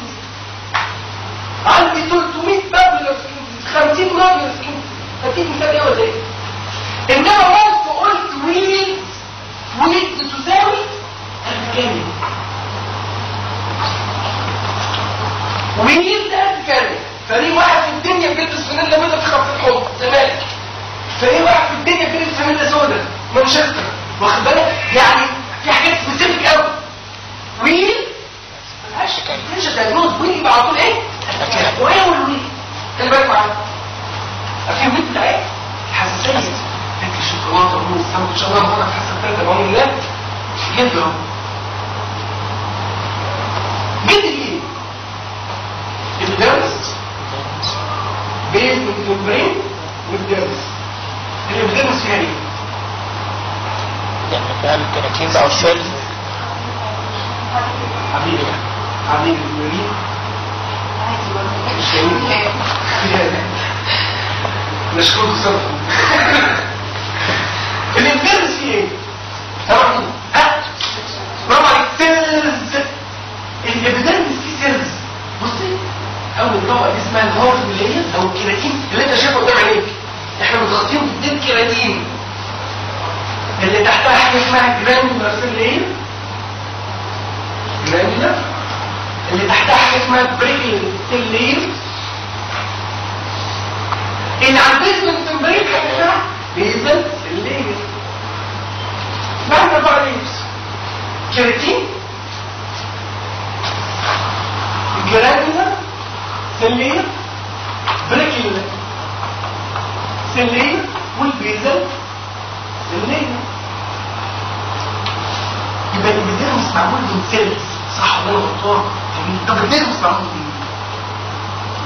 عندي 300 بابلر سكين 50 ماكيولار سكين اكيد مثال ايه ولا ايه انما وانت قلت ويل ويل تساوي الكامل ومين ده الكامل فريق واحد في الدنيا بيلبس فانيلا بيضاء في خط الحب زمالك فريق واحد في الدنيا بيلبس فانيلا سوداء مانشستر واخد بالك يعني في حاجات سبيسيفيك قوي ويل ملهاش مش دايجنوز ويل يبقى على طول ايه؟ الكامل وايه هو الويل؟ خلي بالك معايا في الويل بتاع ايه؟ الحساسيه اكل الشوكولاته والموز السمك ان شاء الله هناخدها في الحصه الثالثه بعون الله جدا جد ايه الدرس بين البرين والدرس الابدرس فيها ايه يعني فيها الكراتين بقى والسيلز حبيبي حبيبي المريض مش جميل نشكرك صرف الابدرس فيه ايه طبعا ها برافو عليك سيلز الابيدرمس فيه سيلز بصي اول طبقه دي اسمها الهارد لاير او الكيراتين اللي انت شايفه قدام عينيك احنا متغطيهم باثنين كيراتين اللي تحتها حاجه اسمها جرانيولار سيل لاير جرانيولار اللي تحتها حاجه اسمها بريكل سيل لاير اللي على البيزمنت تمبرين حاجه اسمها بيزمنت سيل لاير معنى بقى ليبس كيراتين جرانيولا سلية بريكيولا سلية والبيزل سلية يبقى البيزيرمس معمول من سيلز صح ولا انا غلطان طب البيزيرمس معمول من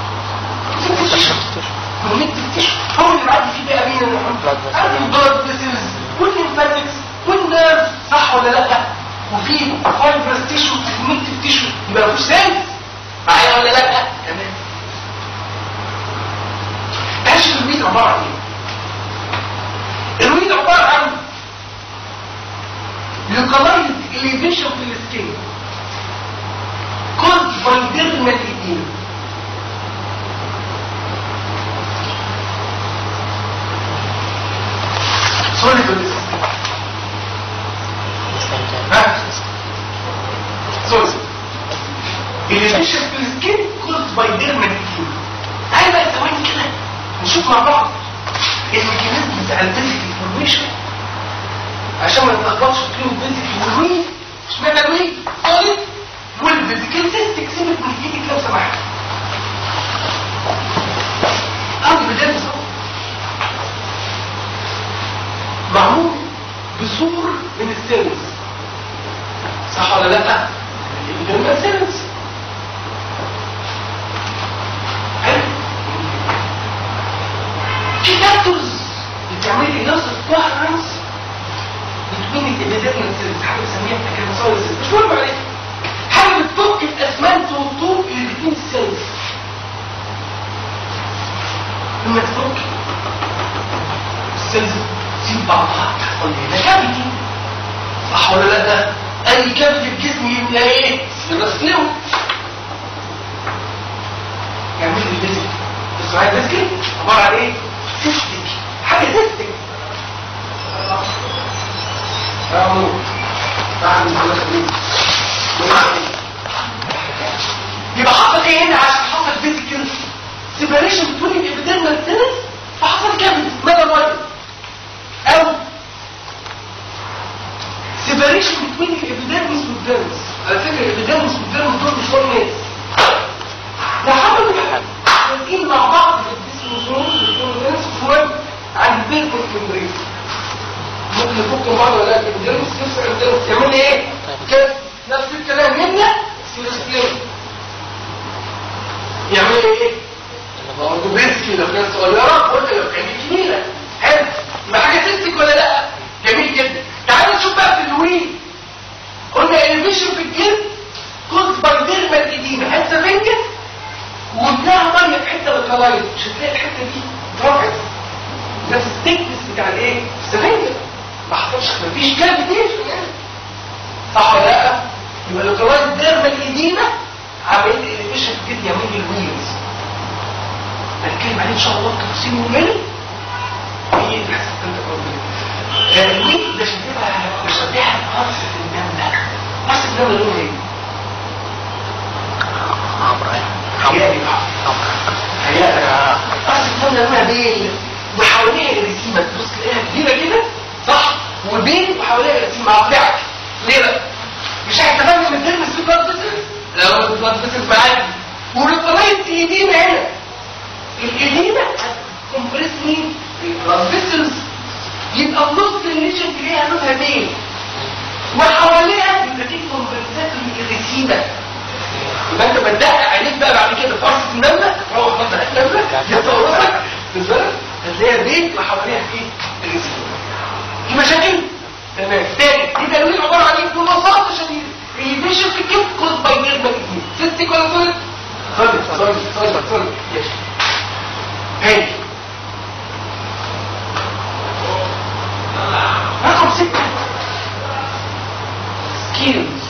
كونكتيف تيشو كونكتيف تيشو هو اللي بعد فيه بقى مين Blood vessels. عارف البلاد فيسلز والليمفاتكس والنيرف صح ولا لا وفي فايبرس تيشو كونكتيف تيشو يبقى مفيش سيلز معايا ولا لا تمام ايش الويد عباره عن ايه الويد عباره عن localized elevation في السكين caused by dermal edema solid ولا system؟ ها؟ solid elevation في السكين caused by dermal edema تعالى بقى ثواني كده نشوف مع بعض الميكانيزم بتاع البيزك انفورميشن عشان ما نتلخبطش بين البيزك والويد اشمعنى الويد سوليد والفيزيكال سيستك سيبك من ايدك لو سمحت عندي بدايه صوت معمول بصور من السيلز صح ولا لا؟ الابيدرمال سيلز حلو في فاكتورز بتعمل لي نفس الكوهرنس بين الابيدرمال سيلز حاجه بنسميها كانسايزز مش مهم عليك حاجه بتفك الاسمنت والطوب اللي بين السيلز لما تفك السيلز تسيب بعضها تحصل هنا كافيتي صح ولا لا اي كافيتي في الجسم يبقى ايه سيرسلو يعمل لي بيزك اسمها بيزك عباره عن ايه سيستك حاجه سيستك أمو تعال نقول يبقى حصل ايه هنا عشان حصل بيزك كده سيبريشن بين الابيدرمال سيلز فحصل كافيتي مدى وايد او سيبريشن بين الابيدرمس والديرمس على فكره الابيدرمس والديرمس دول مش وان ناس ده حمل لازقين مع بعض في الديسموزوم والديرمس فوق عن البيركوت ممبرين ممكن يفكوا بعض ولا لا الديرمس يفصل الديرمس يعمل لي ايه كده نفس الكلام هنا سيرسكليرو يعمل لي ايه برضه بيسكي لو كان صغيره قلت لو كان كبيره حلو يبقى حاجه سيستك ولا لا جميل جدا تعالوا نشوف بقى في الوين قلنا الفيشن في الجلد كنت بايديرمال اديمه حته فنجة وابنها ميه في حته لوكالايز مش هتلاقي الحته دي اترفعت نفس التكنس بتاع الايه السفنجة ما حصلش مفيش كافيتيشن يعني صح ولا لا يبقى لوكالايز ديرمال اديمه عمليه الفيشن في الجلد يعمل لي الويلز هنتكلم عليه ان شاء الله بتفاصيل مهمه ايه الحسن الويك ده شبيهة مشبهة بقرصة النملة قرصة النملة لونها ايه؟ عمرو ايه حيالي عمرو حيالي قرصة النملة لونها بيل وحواليها الرسيمة تبص تلاقيها كبيرة كده صح؟ وبيل وحواليها الرسيمة هطلعك ليه بقى؟ مش هتفهم من الدرمس في بلاد فيسلز؟ لا هو بلاد فيسلز معاك وريكولايت ايدينا هنا الايدينا كومبريس مين؟ البلاد فيسلز يبقى النص الليشن تلاقيها لونها بيل وحواليها يبقى في كومبنسات الرسيمة يبقى انت بتدقق عليك بقى بعد كده في قرصة النملة تروح مصدر النملة يطورك بالظبط هتلاقيها بيت وحواليها في الرسيمة في مشاكل تمام تاني دي تنوير عبارة عن ايه ببساطة شديدة الليشن في الكبد كوز باي نيرمال سيستيك ولا سوليد؟ سوليد سوليد سوليد سوليد يس هاي رقم ستة سكيلز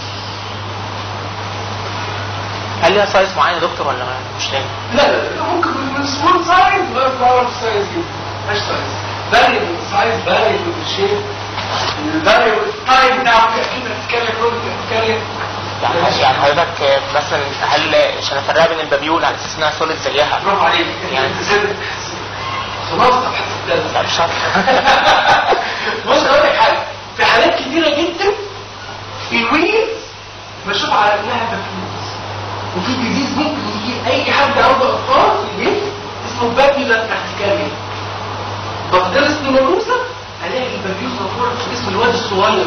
هل ليها سايز معين يا دكتور ولا مش لازم؟ لا لا لا ممكن من سمول سايز لغايه باور سايز جدا مش سايز فاريبل سايز فاريبل شيب الفاريبل التايم بتاعه اكيد هتتكلم كنت هتتكلم يعني يعني حضرتك مثلا هل عشان افرقها بين البابيول على اساس انها سوليد زيها برافو عليك يعني- خلاص طب حسب لا مش شرط بص اقول لك حاجه في حالات كتيره جدا الويلز بشوف على انها بابيولز وفي ديزيز ممكن يجي اي حد عنده اطفال في البيت اسمه بابيولار ارتكاريا بقدر اسمه ناموسه الاقي البابيولز مفروض في اسم الواد الصغير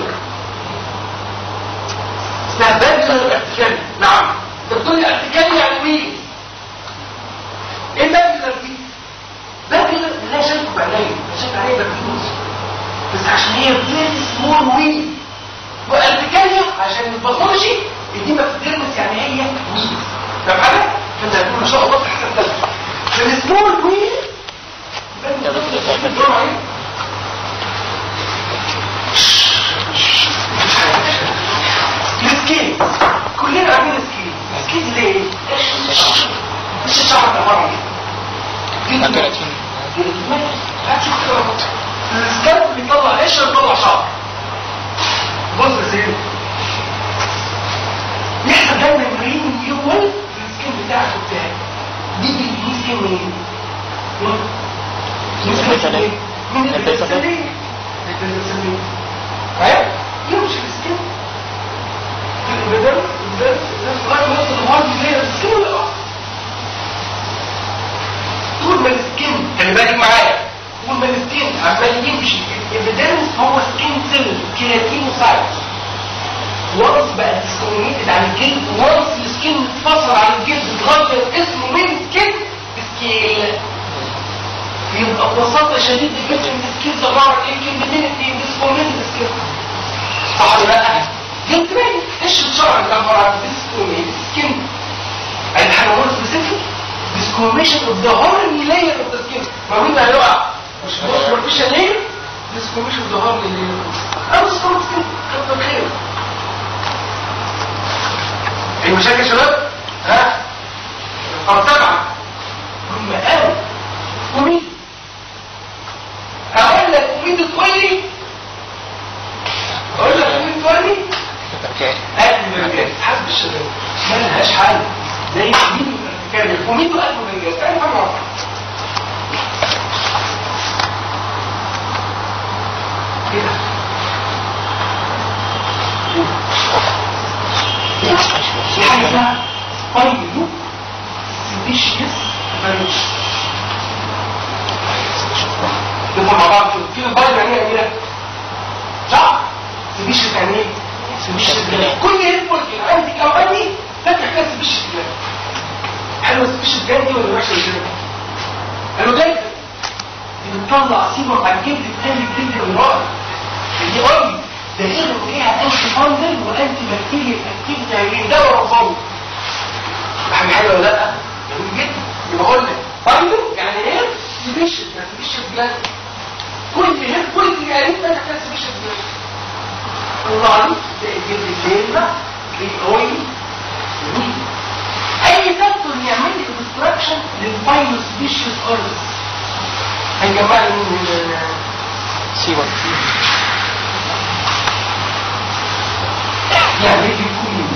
اسمها بابيولار ارتكاريا نعم انت بتقول لي ارتكاريا يعني ويلز ايه بابيولار مش الشعر ده عباره عن ايه؟ ده كيراتين هتشوف كده بالظبط. السكالب بيطلع قشره بيطلع شعر بص يا سيدي يحصل دايما رين يول في السكين بتاعك وبتاعك دي دي دي سكين منين؟ من البيتالين. من البيتالين. البيتالين البيتالين ها؟ يمشي في السكين البدل البدل لغايه ما يوصل لمرض زي السكين ولا لا؟ طول ما السكين خلي بالك معايا طول ما السكين عمال يمشي الابيدرمس هو سكين سيل كيراتينوسايت وانس بقى ديسكومينيتد عن الجلد وانس السكين اتفصل عن الجلد اتغير اسمه من سكين سكيل يبقى ببساطة شديدة جدا السكين ده عبارة عن ايه كلمتين اتنين ديسكومينيتد سكين صح ولا لا؟ جبت بالي ايش الشرع اللي عبارة عن ديسكومينيتد سكين يعني حاجة مور سبيسيفيك discrimination of the whole layer of the skin ما مين اللي هيقع مش superficial layer discrimination of the whole layer أو سكوت سكين كتر خير ايه مشاكل يا شباب ها طب سبعة هم قالوا ومين اقول لك ومين تقول لي اقول لك ومين تقول لي اوكي قلب الرجال حسب الشباب ما لهاش حل زي مين كان ومين قلب الرجال تعرف حاجه واحده كده في حاجه اسمها فايلو سيديشيس فالوش نفهم مع بعض كده في الفايلو يعني ايه يا صح سيديشيس يعني ايه سيديشيس جلاند كل يدخل في عندي كماني فاتح كده سيديشيس جلاند حلوه سيديشيس جلاند دي ولا وحشه الجلاند قالوا ده دي بتطلع سيبر على الجلد بتاني الجلد الرائع دي قوي ده غير ان فيها انتي فانجل وانتي بكتيريا اكتيفيتي يعني دواء رفضي حاجه حلوه ولا لا؟ جميل جدا يبقى اقول لك فانجل يعني ايه؟ سيبيشن يعني سيبيشن جلاند كل هير كل اللي قالت لك كان سيبيشن جلاند الله عليك تلاقي الجلد الجلد تلاقي اويلي جميل اي فاكتور يعمل لي اوبستراكشن للفاينل سبيشيس اورجن هيجمع لي من سي 1 يعني ايه يكون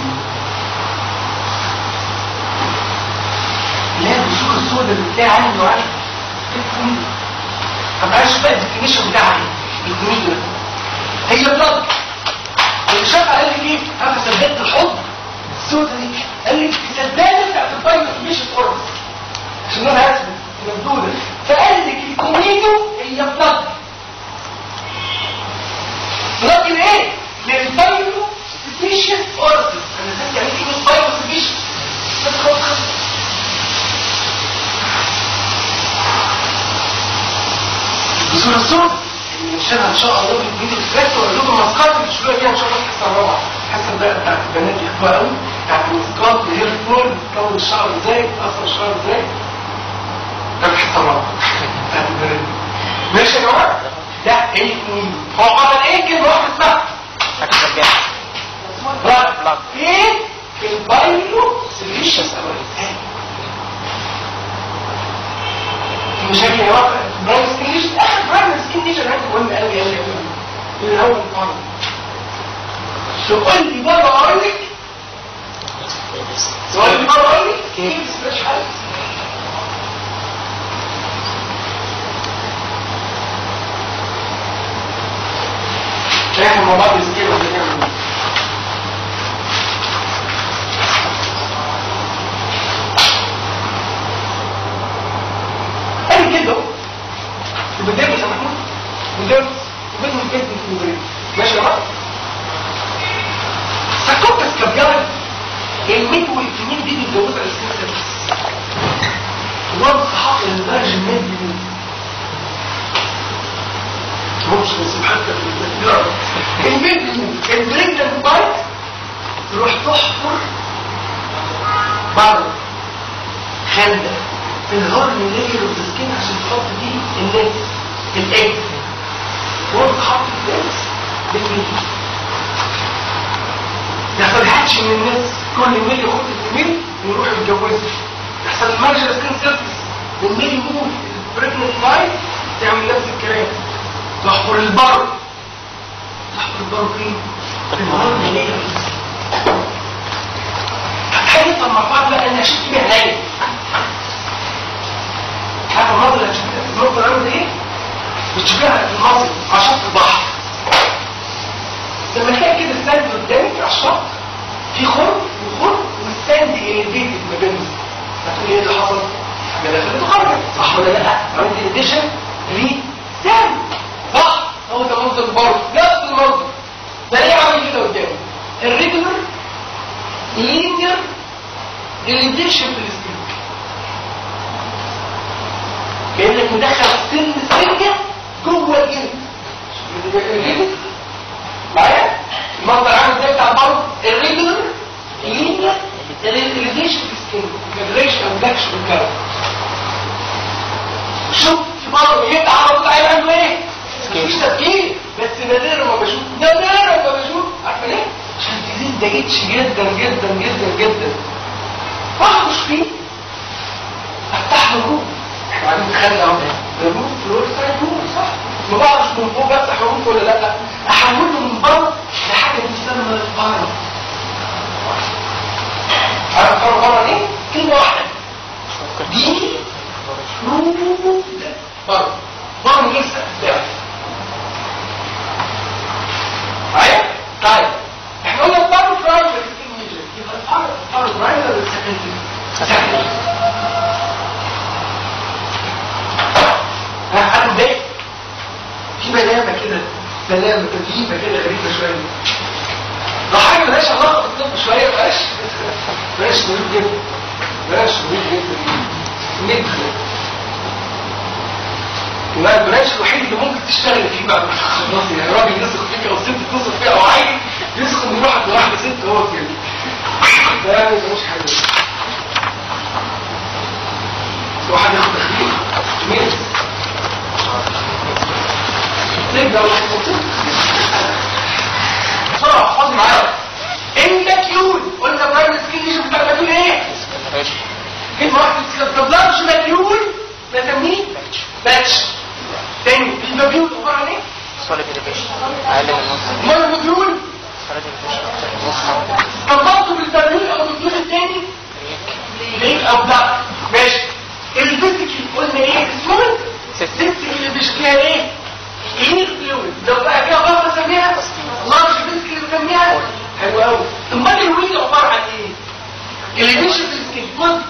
لا البشور السوداء اللي بتلاقي عنده عارف تكون طب عايش بقى الديفينيشن بتاعها ايه؟ الجميل هي بلاد اللي شافها قال لي ايه؟ انا صدقت الحب السوداء دي قال لي صدقني بتاعت الفايروس مش القرص عشان انا اسف مبدوده فقال لك الكوميدو هي بلاد لكن ايه؟ للفايروس سبيشيس اورسس انا نسيت يعني ايه كلمه فايروس سبيشيس بس خلاص خلاص بصورة الصوت اللي نشرها ان شاء الله في الفيديو الفلات ولا لكم ماسكات اللي تشوفوها فيها ان شاء الله في الحصه الرابعه الحصه بقى بتاعت البنات يحبوها قوي بتاعت الماسكات الهير فول بتكون الشعر ازاي بتاثر الشعر ازاي ده في الحصه الرابعه بتاعت البنات ماشي يا جماعه ده ايه مين هو عمل ايه كلمه واحده اسمها ساكن رجال بلاد بلاد. ايه البايلو سيليشس مشاكل يا رب برايم سكينيش اخر برايم سكينيش انا عارف مهم قوي قوي قوي من اول مره تقول لي بره اقول لك تقول لي بره اقول لك كيف مش حل احنا مع بعض نسكيل ولا نعمل ايه؟ قال كده وبدأت يا محمود بدأت وبدأت البيت في المدرسة ماشي يا محمود سكوتس كبيان الميت والكمين دي بيتجوزها الاسكين سيرفيس وان صحاق الفيرجن ميد دي مش بس حتى في الميد البريجنت بايت تروح تحفر بره خندق في الهورن لير اوف سكين عشان تحط فيه النت الايج وانت حاطط الناس بالميت يحصل هاتش من الناس كل ميل ياخد الميل ويروح يتجوزها يحصل المانجر سكين سيرفيس والميل يموت البريجننت لايف تعمل نفس الكلام تحفر البر تحفر البر فين؟ في المرض الليل هنفهم مع بعض بقى انا شفت بيها عيني عارف المنظر اللي هتشوفها المنظر عامل ايه؟ بتشوفها في المصر على شط البحر لما تلاقي كده الساند قدامك على الشط في خرم وخرم والساند اليفيتد ما بينهم هتقول ايه اللي حصل؟ حاجه دخلت وخرجت صح ولا لا؟ عملت اديشن لساند بحر هو ده منظر البر نفس المنظر ده ليه عامل كده قدامي؟ الريجولر لينير الاديشن في السكين كانك مدخل سن سنه جوه الجلد الجلد معايا المنظر عامل زي بتاع البر الريجولر لينير الاديشن في السكين فيدريشن او دكش بالكلام شوف في مرة يبقى على طول عين عنده ايه؟ مفيش تفكير بس نادرا ما بشوف نادرا ما بشوف عارفه ليه؟ عشان الجديد ده جيتش جدا جدا جدا جدا بخش فيه افتح له روح احنا قاعدين نتخانق اهو الروح فلور سايد روح صح ما بعرفش من فوق بفتح روح ولا لا احوله من بره لحاجه بتسمى الفارم عارف الفارم بره ايه؟ كلمه واحده دي روح بره بره من غير سقف معايا؟ طيب احنا قلنا الفارم برايمري يبقى الفارم الفارم برايمري ولا سكندري؟ سكندري عارف ده في بلامة كده بلامة تدريبة كده غريبة شوية لو حاجة ملهاش علاقة بالطب شوية بلاش بلاش مريض جدا بلاش مريض جدا ندخل يبقى البلاش الوحيد اللي ممكن تشتغل فيه بعد ما تخلصي يعني راجل يثق فيك او ست تثق فيها او عيل يثق من واحد لواحدة ست هو كده ده يعني مش حاجة واحد ياخد تخليل مين نبدأ بسرعة احفظي معايا اندكيول قلنا برايم سكين ليش بتاع مديول ايه؟ كلمة واحدة تستبلغش مديول نسميه باتش تاني المديول عبارة عن ايه؟ سوليد اليفيشن اقل من نص امال المديول سوليد اليفيشن نص طبقته بالبرميل او المديول التاني ليه او ده ماشي الفيزيكال قلنا ايه اسمه الفيزيكال اللي بيشكيها ايه ايه فلويد لو بقى فيها بقى بسميها لارج فيزيكال اللي بسميها حلو قوي امال الويل عباره عن ايه اللي بيمشي في السكين خد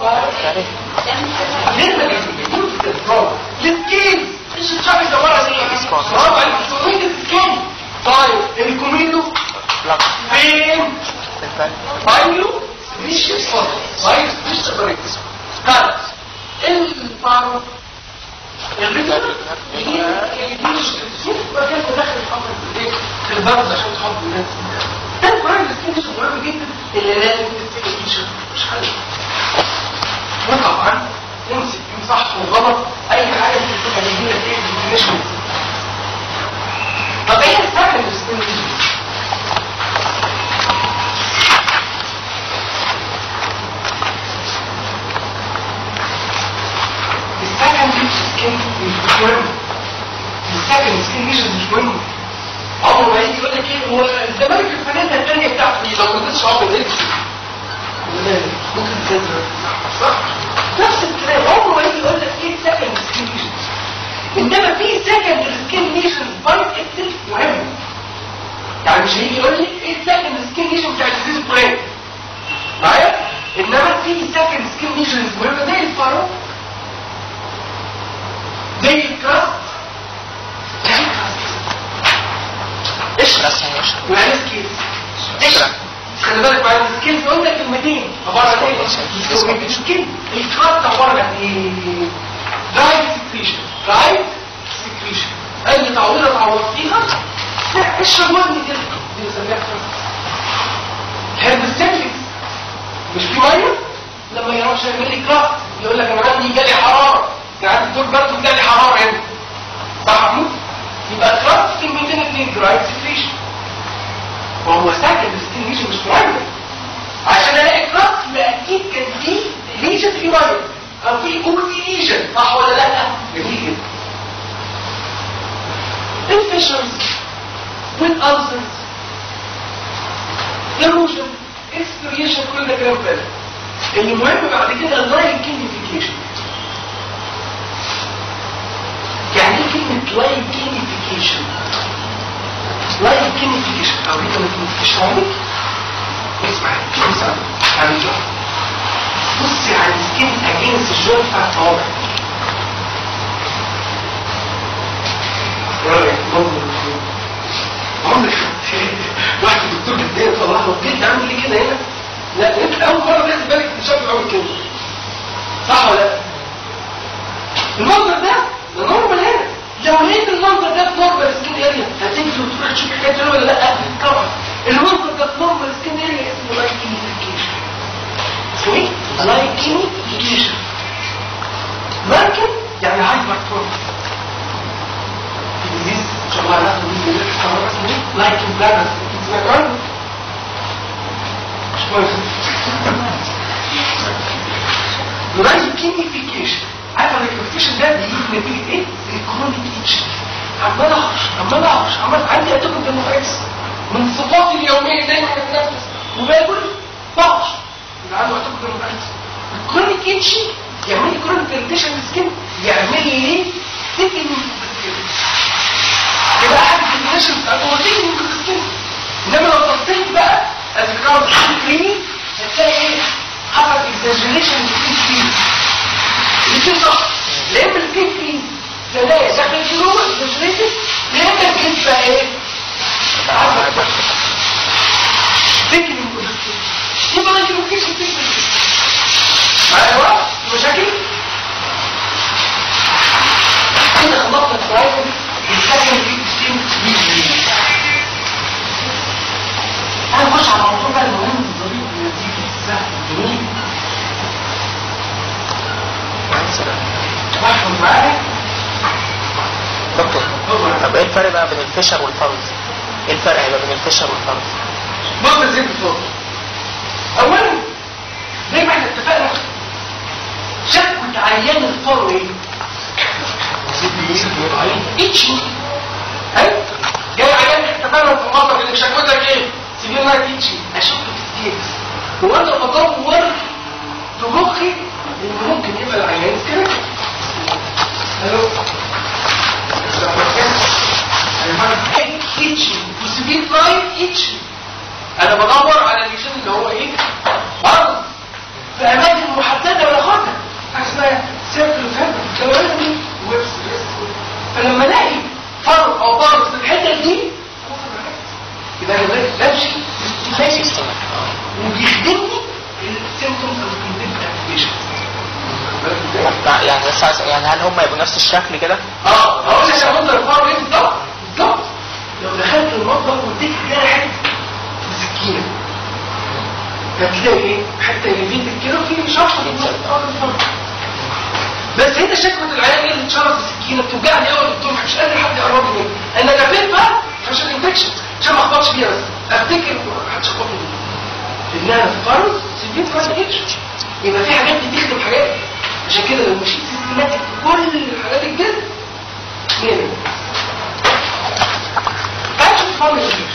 ليه ما السكين ايش الشعب عباره عن ايه برافو عليك سويت السكين طيب الكوميدو فين بايلو مش يصفر بايلو مش سبريتس طيب الفارو الرجل هي اللي شوف مكان تدخل الحمر في الايه في البرد عشان تحط الناس ده البرايم سكين مهم جدا اللي لازم تستفيد مش حاجه نقف عنه نمسك فيه صح وغلط اي حاجه ممكن تبقى هيجي لك ايه مش طب ايه السكند سكين السكند سكين مش مهم السكند سكين مش مش مهم عمره ما يجي يقول لك ايه هو الزمالك الفنانه الثانيه بتاعتي لو ما كنتش عمرو ايه ممكن تنزل صح نفس الكلام عمره ما يجي يقول لك ايه سكند سكين ميشن انما في سكند سكين ميشن بايت اتسلف مهم يعني مش هيجي يقول لي ايه السكند سكين ميشن بتاع الديزيز برين معايا انما في سكند سكين ميشن مهمه زي الفاروق زي الكراست زي الكراست اشرب يعني سكيل اشرب خلي بالك معايا السكيل قلنا كلمتين عباره عن ايه؟ السكيل الكراست عباره عن ايه؟ درايف سكريشن درايف سكريشن اي تعويضه تعوضتيها لا اشرب ميه كده دي بنسميها كراست هيربستيكليكس مش في ميه لما يروح يعمل لي كراست يقول لك انا عندي جالي حراره كان عندي دور برد وجالي حراره هنا صح يا محمود؟ يبقى كراست كلمتين اتنين درايف سكريشن وهو ساكن الستيميشن مش برايمري عشان الاقي كراس يبقى اكيد كان في ليجن في ميه او في اورتي ليجن صح ولا لا؟ جميل جدا الفيشرز والالسرز ايروجن اكسبريشن كل ده كلام فارغ المهم بعد كده اللاين كينيفيكيشن يعني ايه كلمة لاين كينيفيكيشن لاين كينيفيكيشن او هي ما كينيفيكيشن عمرك اسمع اسمع عن الجوع بصي على السكين اجينس الجوع بتاع الطوابع رأيك منظر عمرك واحد دكتور جديد طلع له جد عامل ليه كده هنا لا انت اول مره تاخد بالك من شكله عامل كده صح ولا لا المنظر ده ده نورمال هنا لو لقيت المنظر ده في نورمال سكين اريا هتنزل وتروح تشوف الحكايه دي ولا لا طبعا المنظر ده في نورمال سكين اريا اسمه لايكينيفيكيشن اسمه ايه؟ لايكينيفيكيشن ممكن يعني هايبر تروفي disease ان شاء الله هناخد دي من الكاميرا اسمه لايكن بلانس سمعت عنه؟ مش مهم اللايكينيفيكيشن عارف اللايكينيفيكيشن ده بيجي نتيجه ايه؟ الكرونيك اتش عمال اهرش عمال اهرش عمال عندي اتوكل ديموكراتس من صفاتي اليوميه دايما بتنفس وباكل بهرش يبقى عنده اتوكل ديموكراتس الكرونيك اتش يعمل لي كرونيك اريتيشن سكين يعمل لي سكن يبقى حاجة النشن بتاع البروتين ممكن تسكن انما لو بصيت بقى الكارد كريمي هتلاقي ايه حصل اكزاجريشن في السكين الاثنين صح لا اما السكين في تلاقي داخل جوه اكزاجريشن لا اما الجسم بقى ايه تكني يبقى ما يمكنش تكني ايوه مشاكل كده خلصنا السلايد بيتكلم في السين انا بخش على الموضوع بقى المهم الظريف اللذيذ السهل الجميل واحد معايا دكتور طب ايه الفرق بقى بين الفشر والفرز؟ ايه الفرق بقى بين الفشر والفرز؟ بص يا سيدي الفاضل اولا زي ما احنا اتفقنا شكوى عيان الفرو ايه؟ اتشي هاي جاي عيان اتفقنا في المطر اللي شكوتك ايه؟ سيبير نايت اتشي اشوف التفكيرز هو انا بدور في مخي ان ممكن يبقى العيان كده الو اتشي وسيبير نايت اتشي انا بدور على الليشن اللي هو ايه برضه في اماكن محدده ولا خطر اسمها سيركل فهم كوالي ويبس فلما الاقي فرق او ضرب في الحته دي يبقى انا بمشي ماشي وبيخدمني السيمتومز او الكونتنت اكتيفيشن يعني بس عايز يعني هل هم يبقوا نفس الشكل كده؟ اه هقول لك انا منظر الفار ايه بالظبط بالظبط لو دخلت المطبخ واديك كده حته بسكينه هتلاقي ايه حتى يفيدك كده في شرطه في النص اه بالظبط بس هنا شكوى العيان ايه اللي اتشرط السكينه بتوجعني قوي الدكتور مش قادر حد يقرب لي انا جابيت بقى عشان الانفكشن عشان ما اخبطش بيها بس افتكر محدش يخبطني بيها انها فرض سيبين فرض انفكشن يبقى في حاجات بتخدم حاجات عشان كده لو مشيت سيستماتيك في كل حاجات الجسم 100 100 تعال شوف فرض انفكشن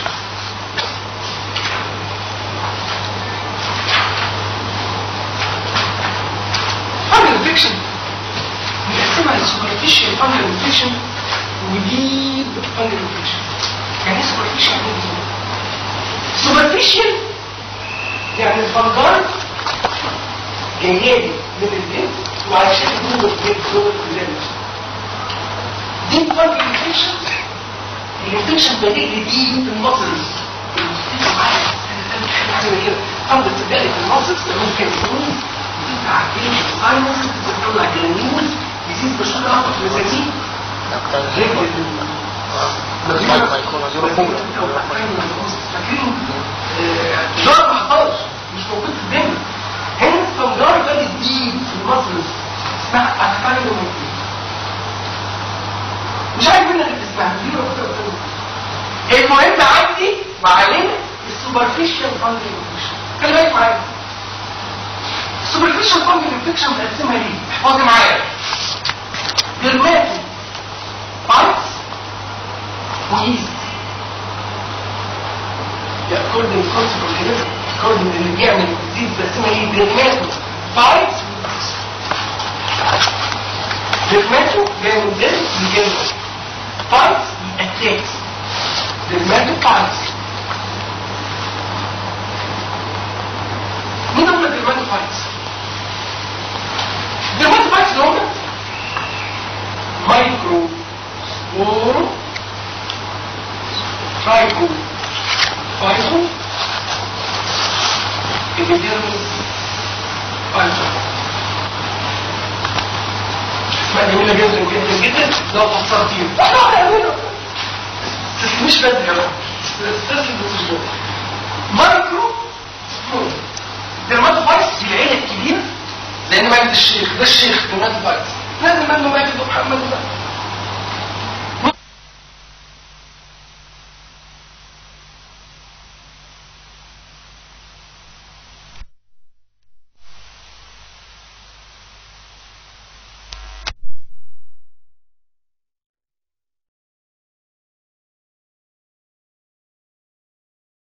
فرض انفكشن بنقسمها لسوبرفيشال فانجل انفكشن وديب فانجل انفكشن يعني ايه سوبرفيشال يعني ايه سوبرفيشال يعني الفنجان جايالي من الجلد وعشان جوه الجلد جوه الجلد ديب فانجل انفكشن الانفكشن بادئ لي دي في المصرز حاجه كده فانجل تبقى في المصرز ممكن تكون بتطلع بين الساينس بتطلع جرانيول يزيد بشكل اخر في المسامين اكتر غير ما يكون زيرو بوينت فاكرين دور ما حصلش مش موجود في الدم هنا الفنجار بقى جديد في المصرز اسمها اكتاينو مش عارف مين اللي اسمها زيرو المهم عندي وعلينا السوبرفيشال فانجل خلي بالك معايا السوبرفيشال فانجل انفكشن مقسمها ليه احفظي معايا ديرماتو بايتس ويست according to concept organism according اللي بيعمل disease بقسمها ايه ديرماتو بايتس ديرماتو جاي من ديرم اللي جاي من بايتس اتاكس ديرماتو بايتس مين هم الديرماتو بايتس؟ الديرماتو بايتس اللي هم مايكرو سبورو ترايكو فايتو ايبيديرمس فايتو اسمها جميلة جدا جدا جدا لو فسرتيه مش بدري يا رب استسلم بس مش بدري مايكرو سبورو ديرماتو فايتس في العيلة الكبيرة لان مجد الشيخ ده الشيخ ديرماتو فايتس لازم منه مجد محمد بقى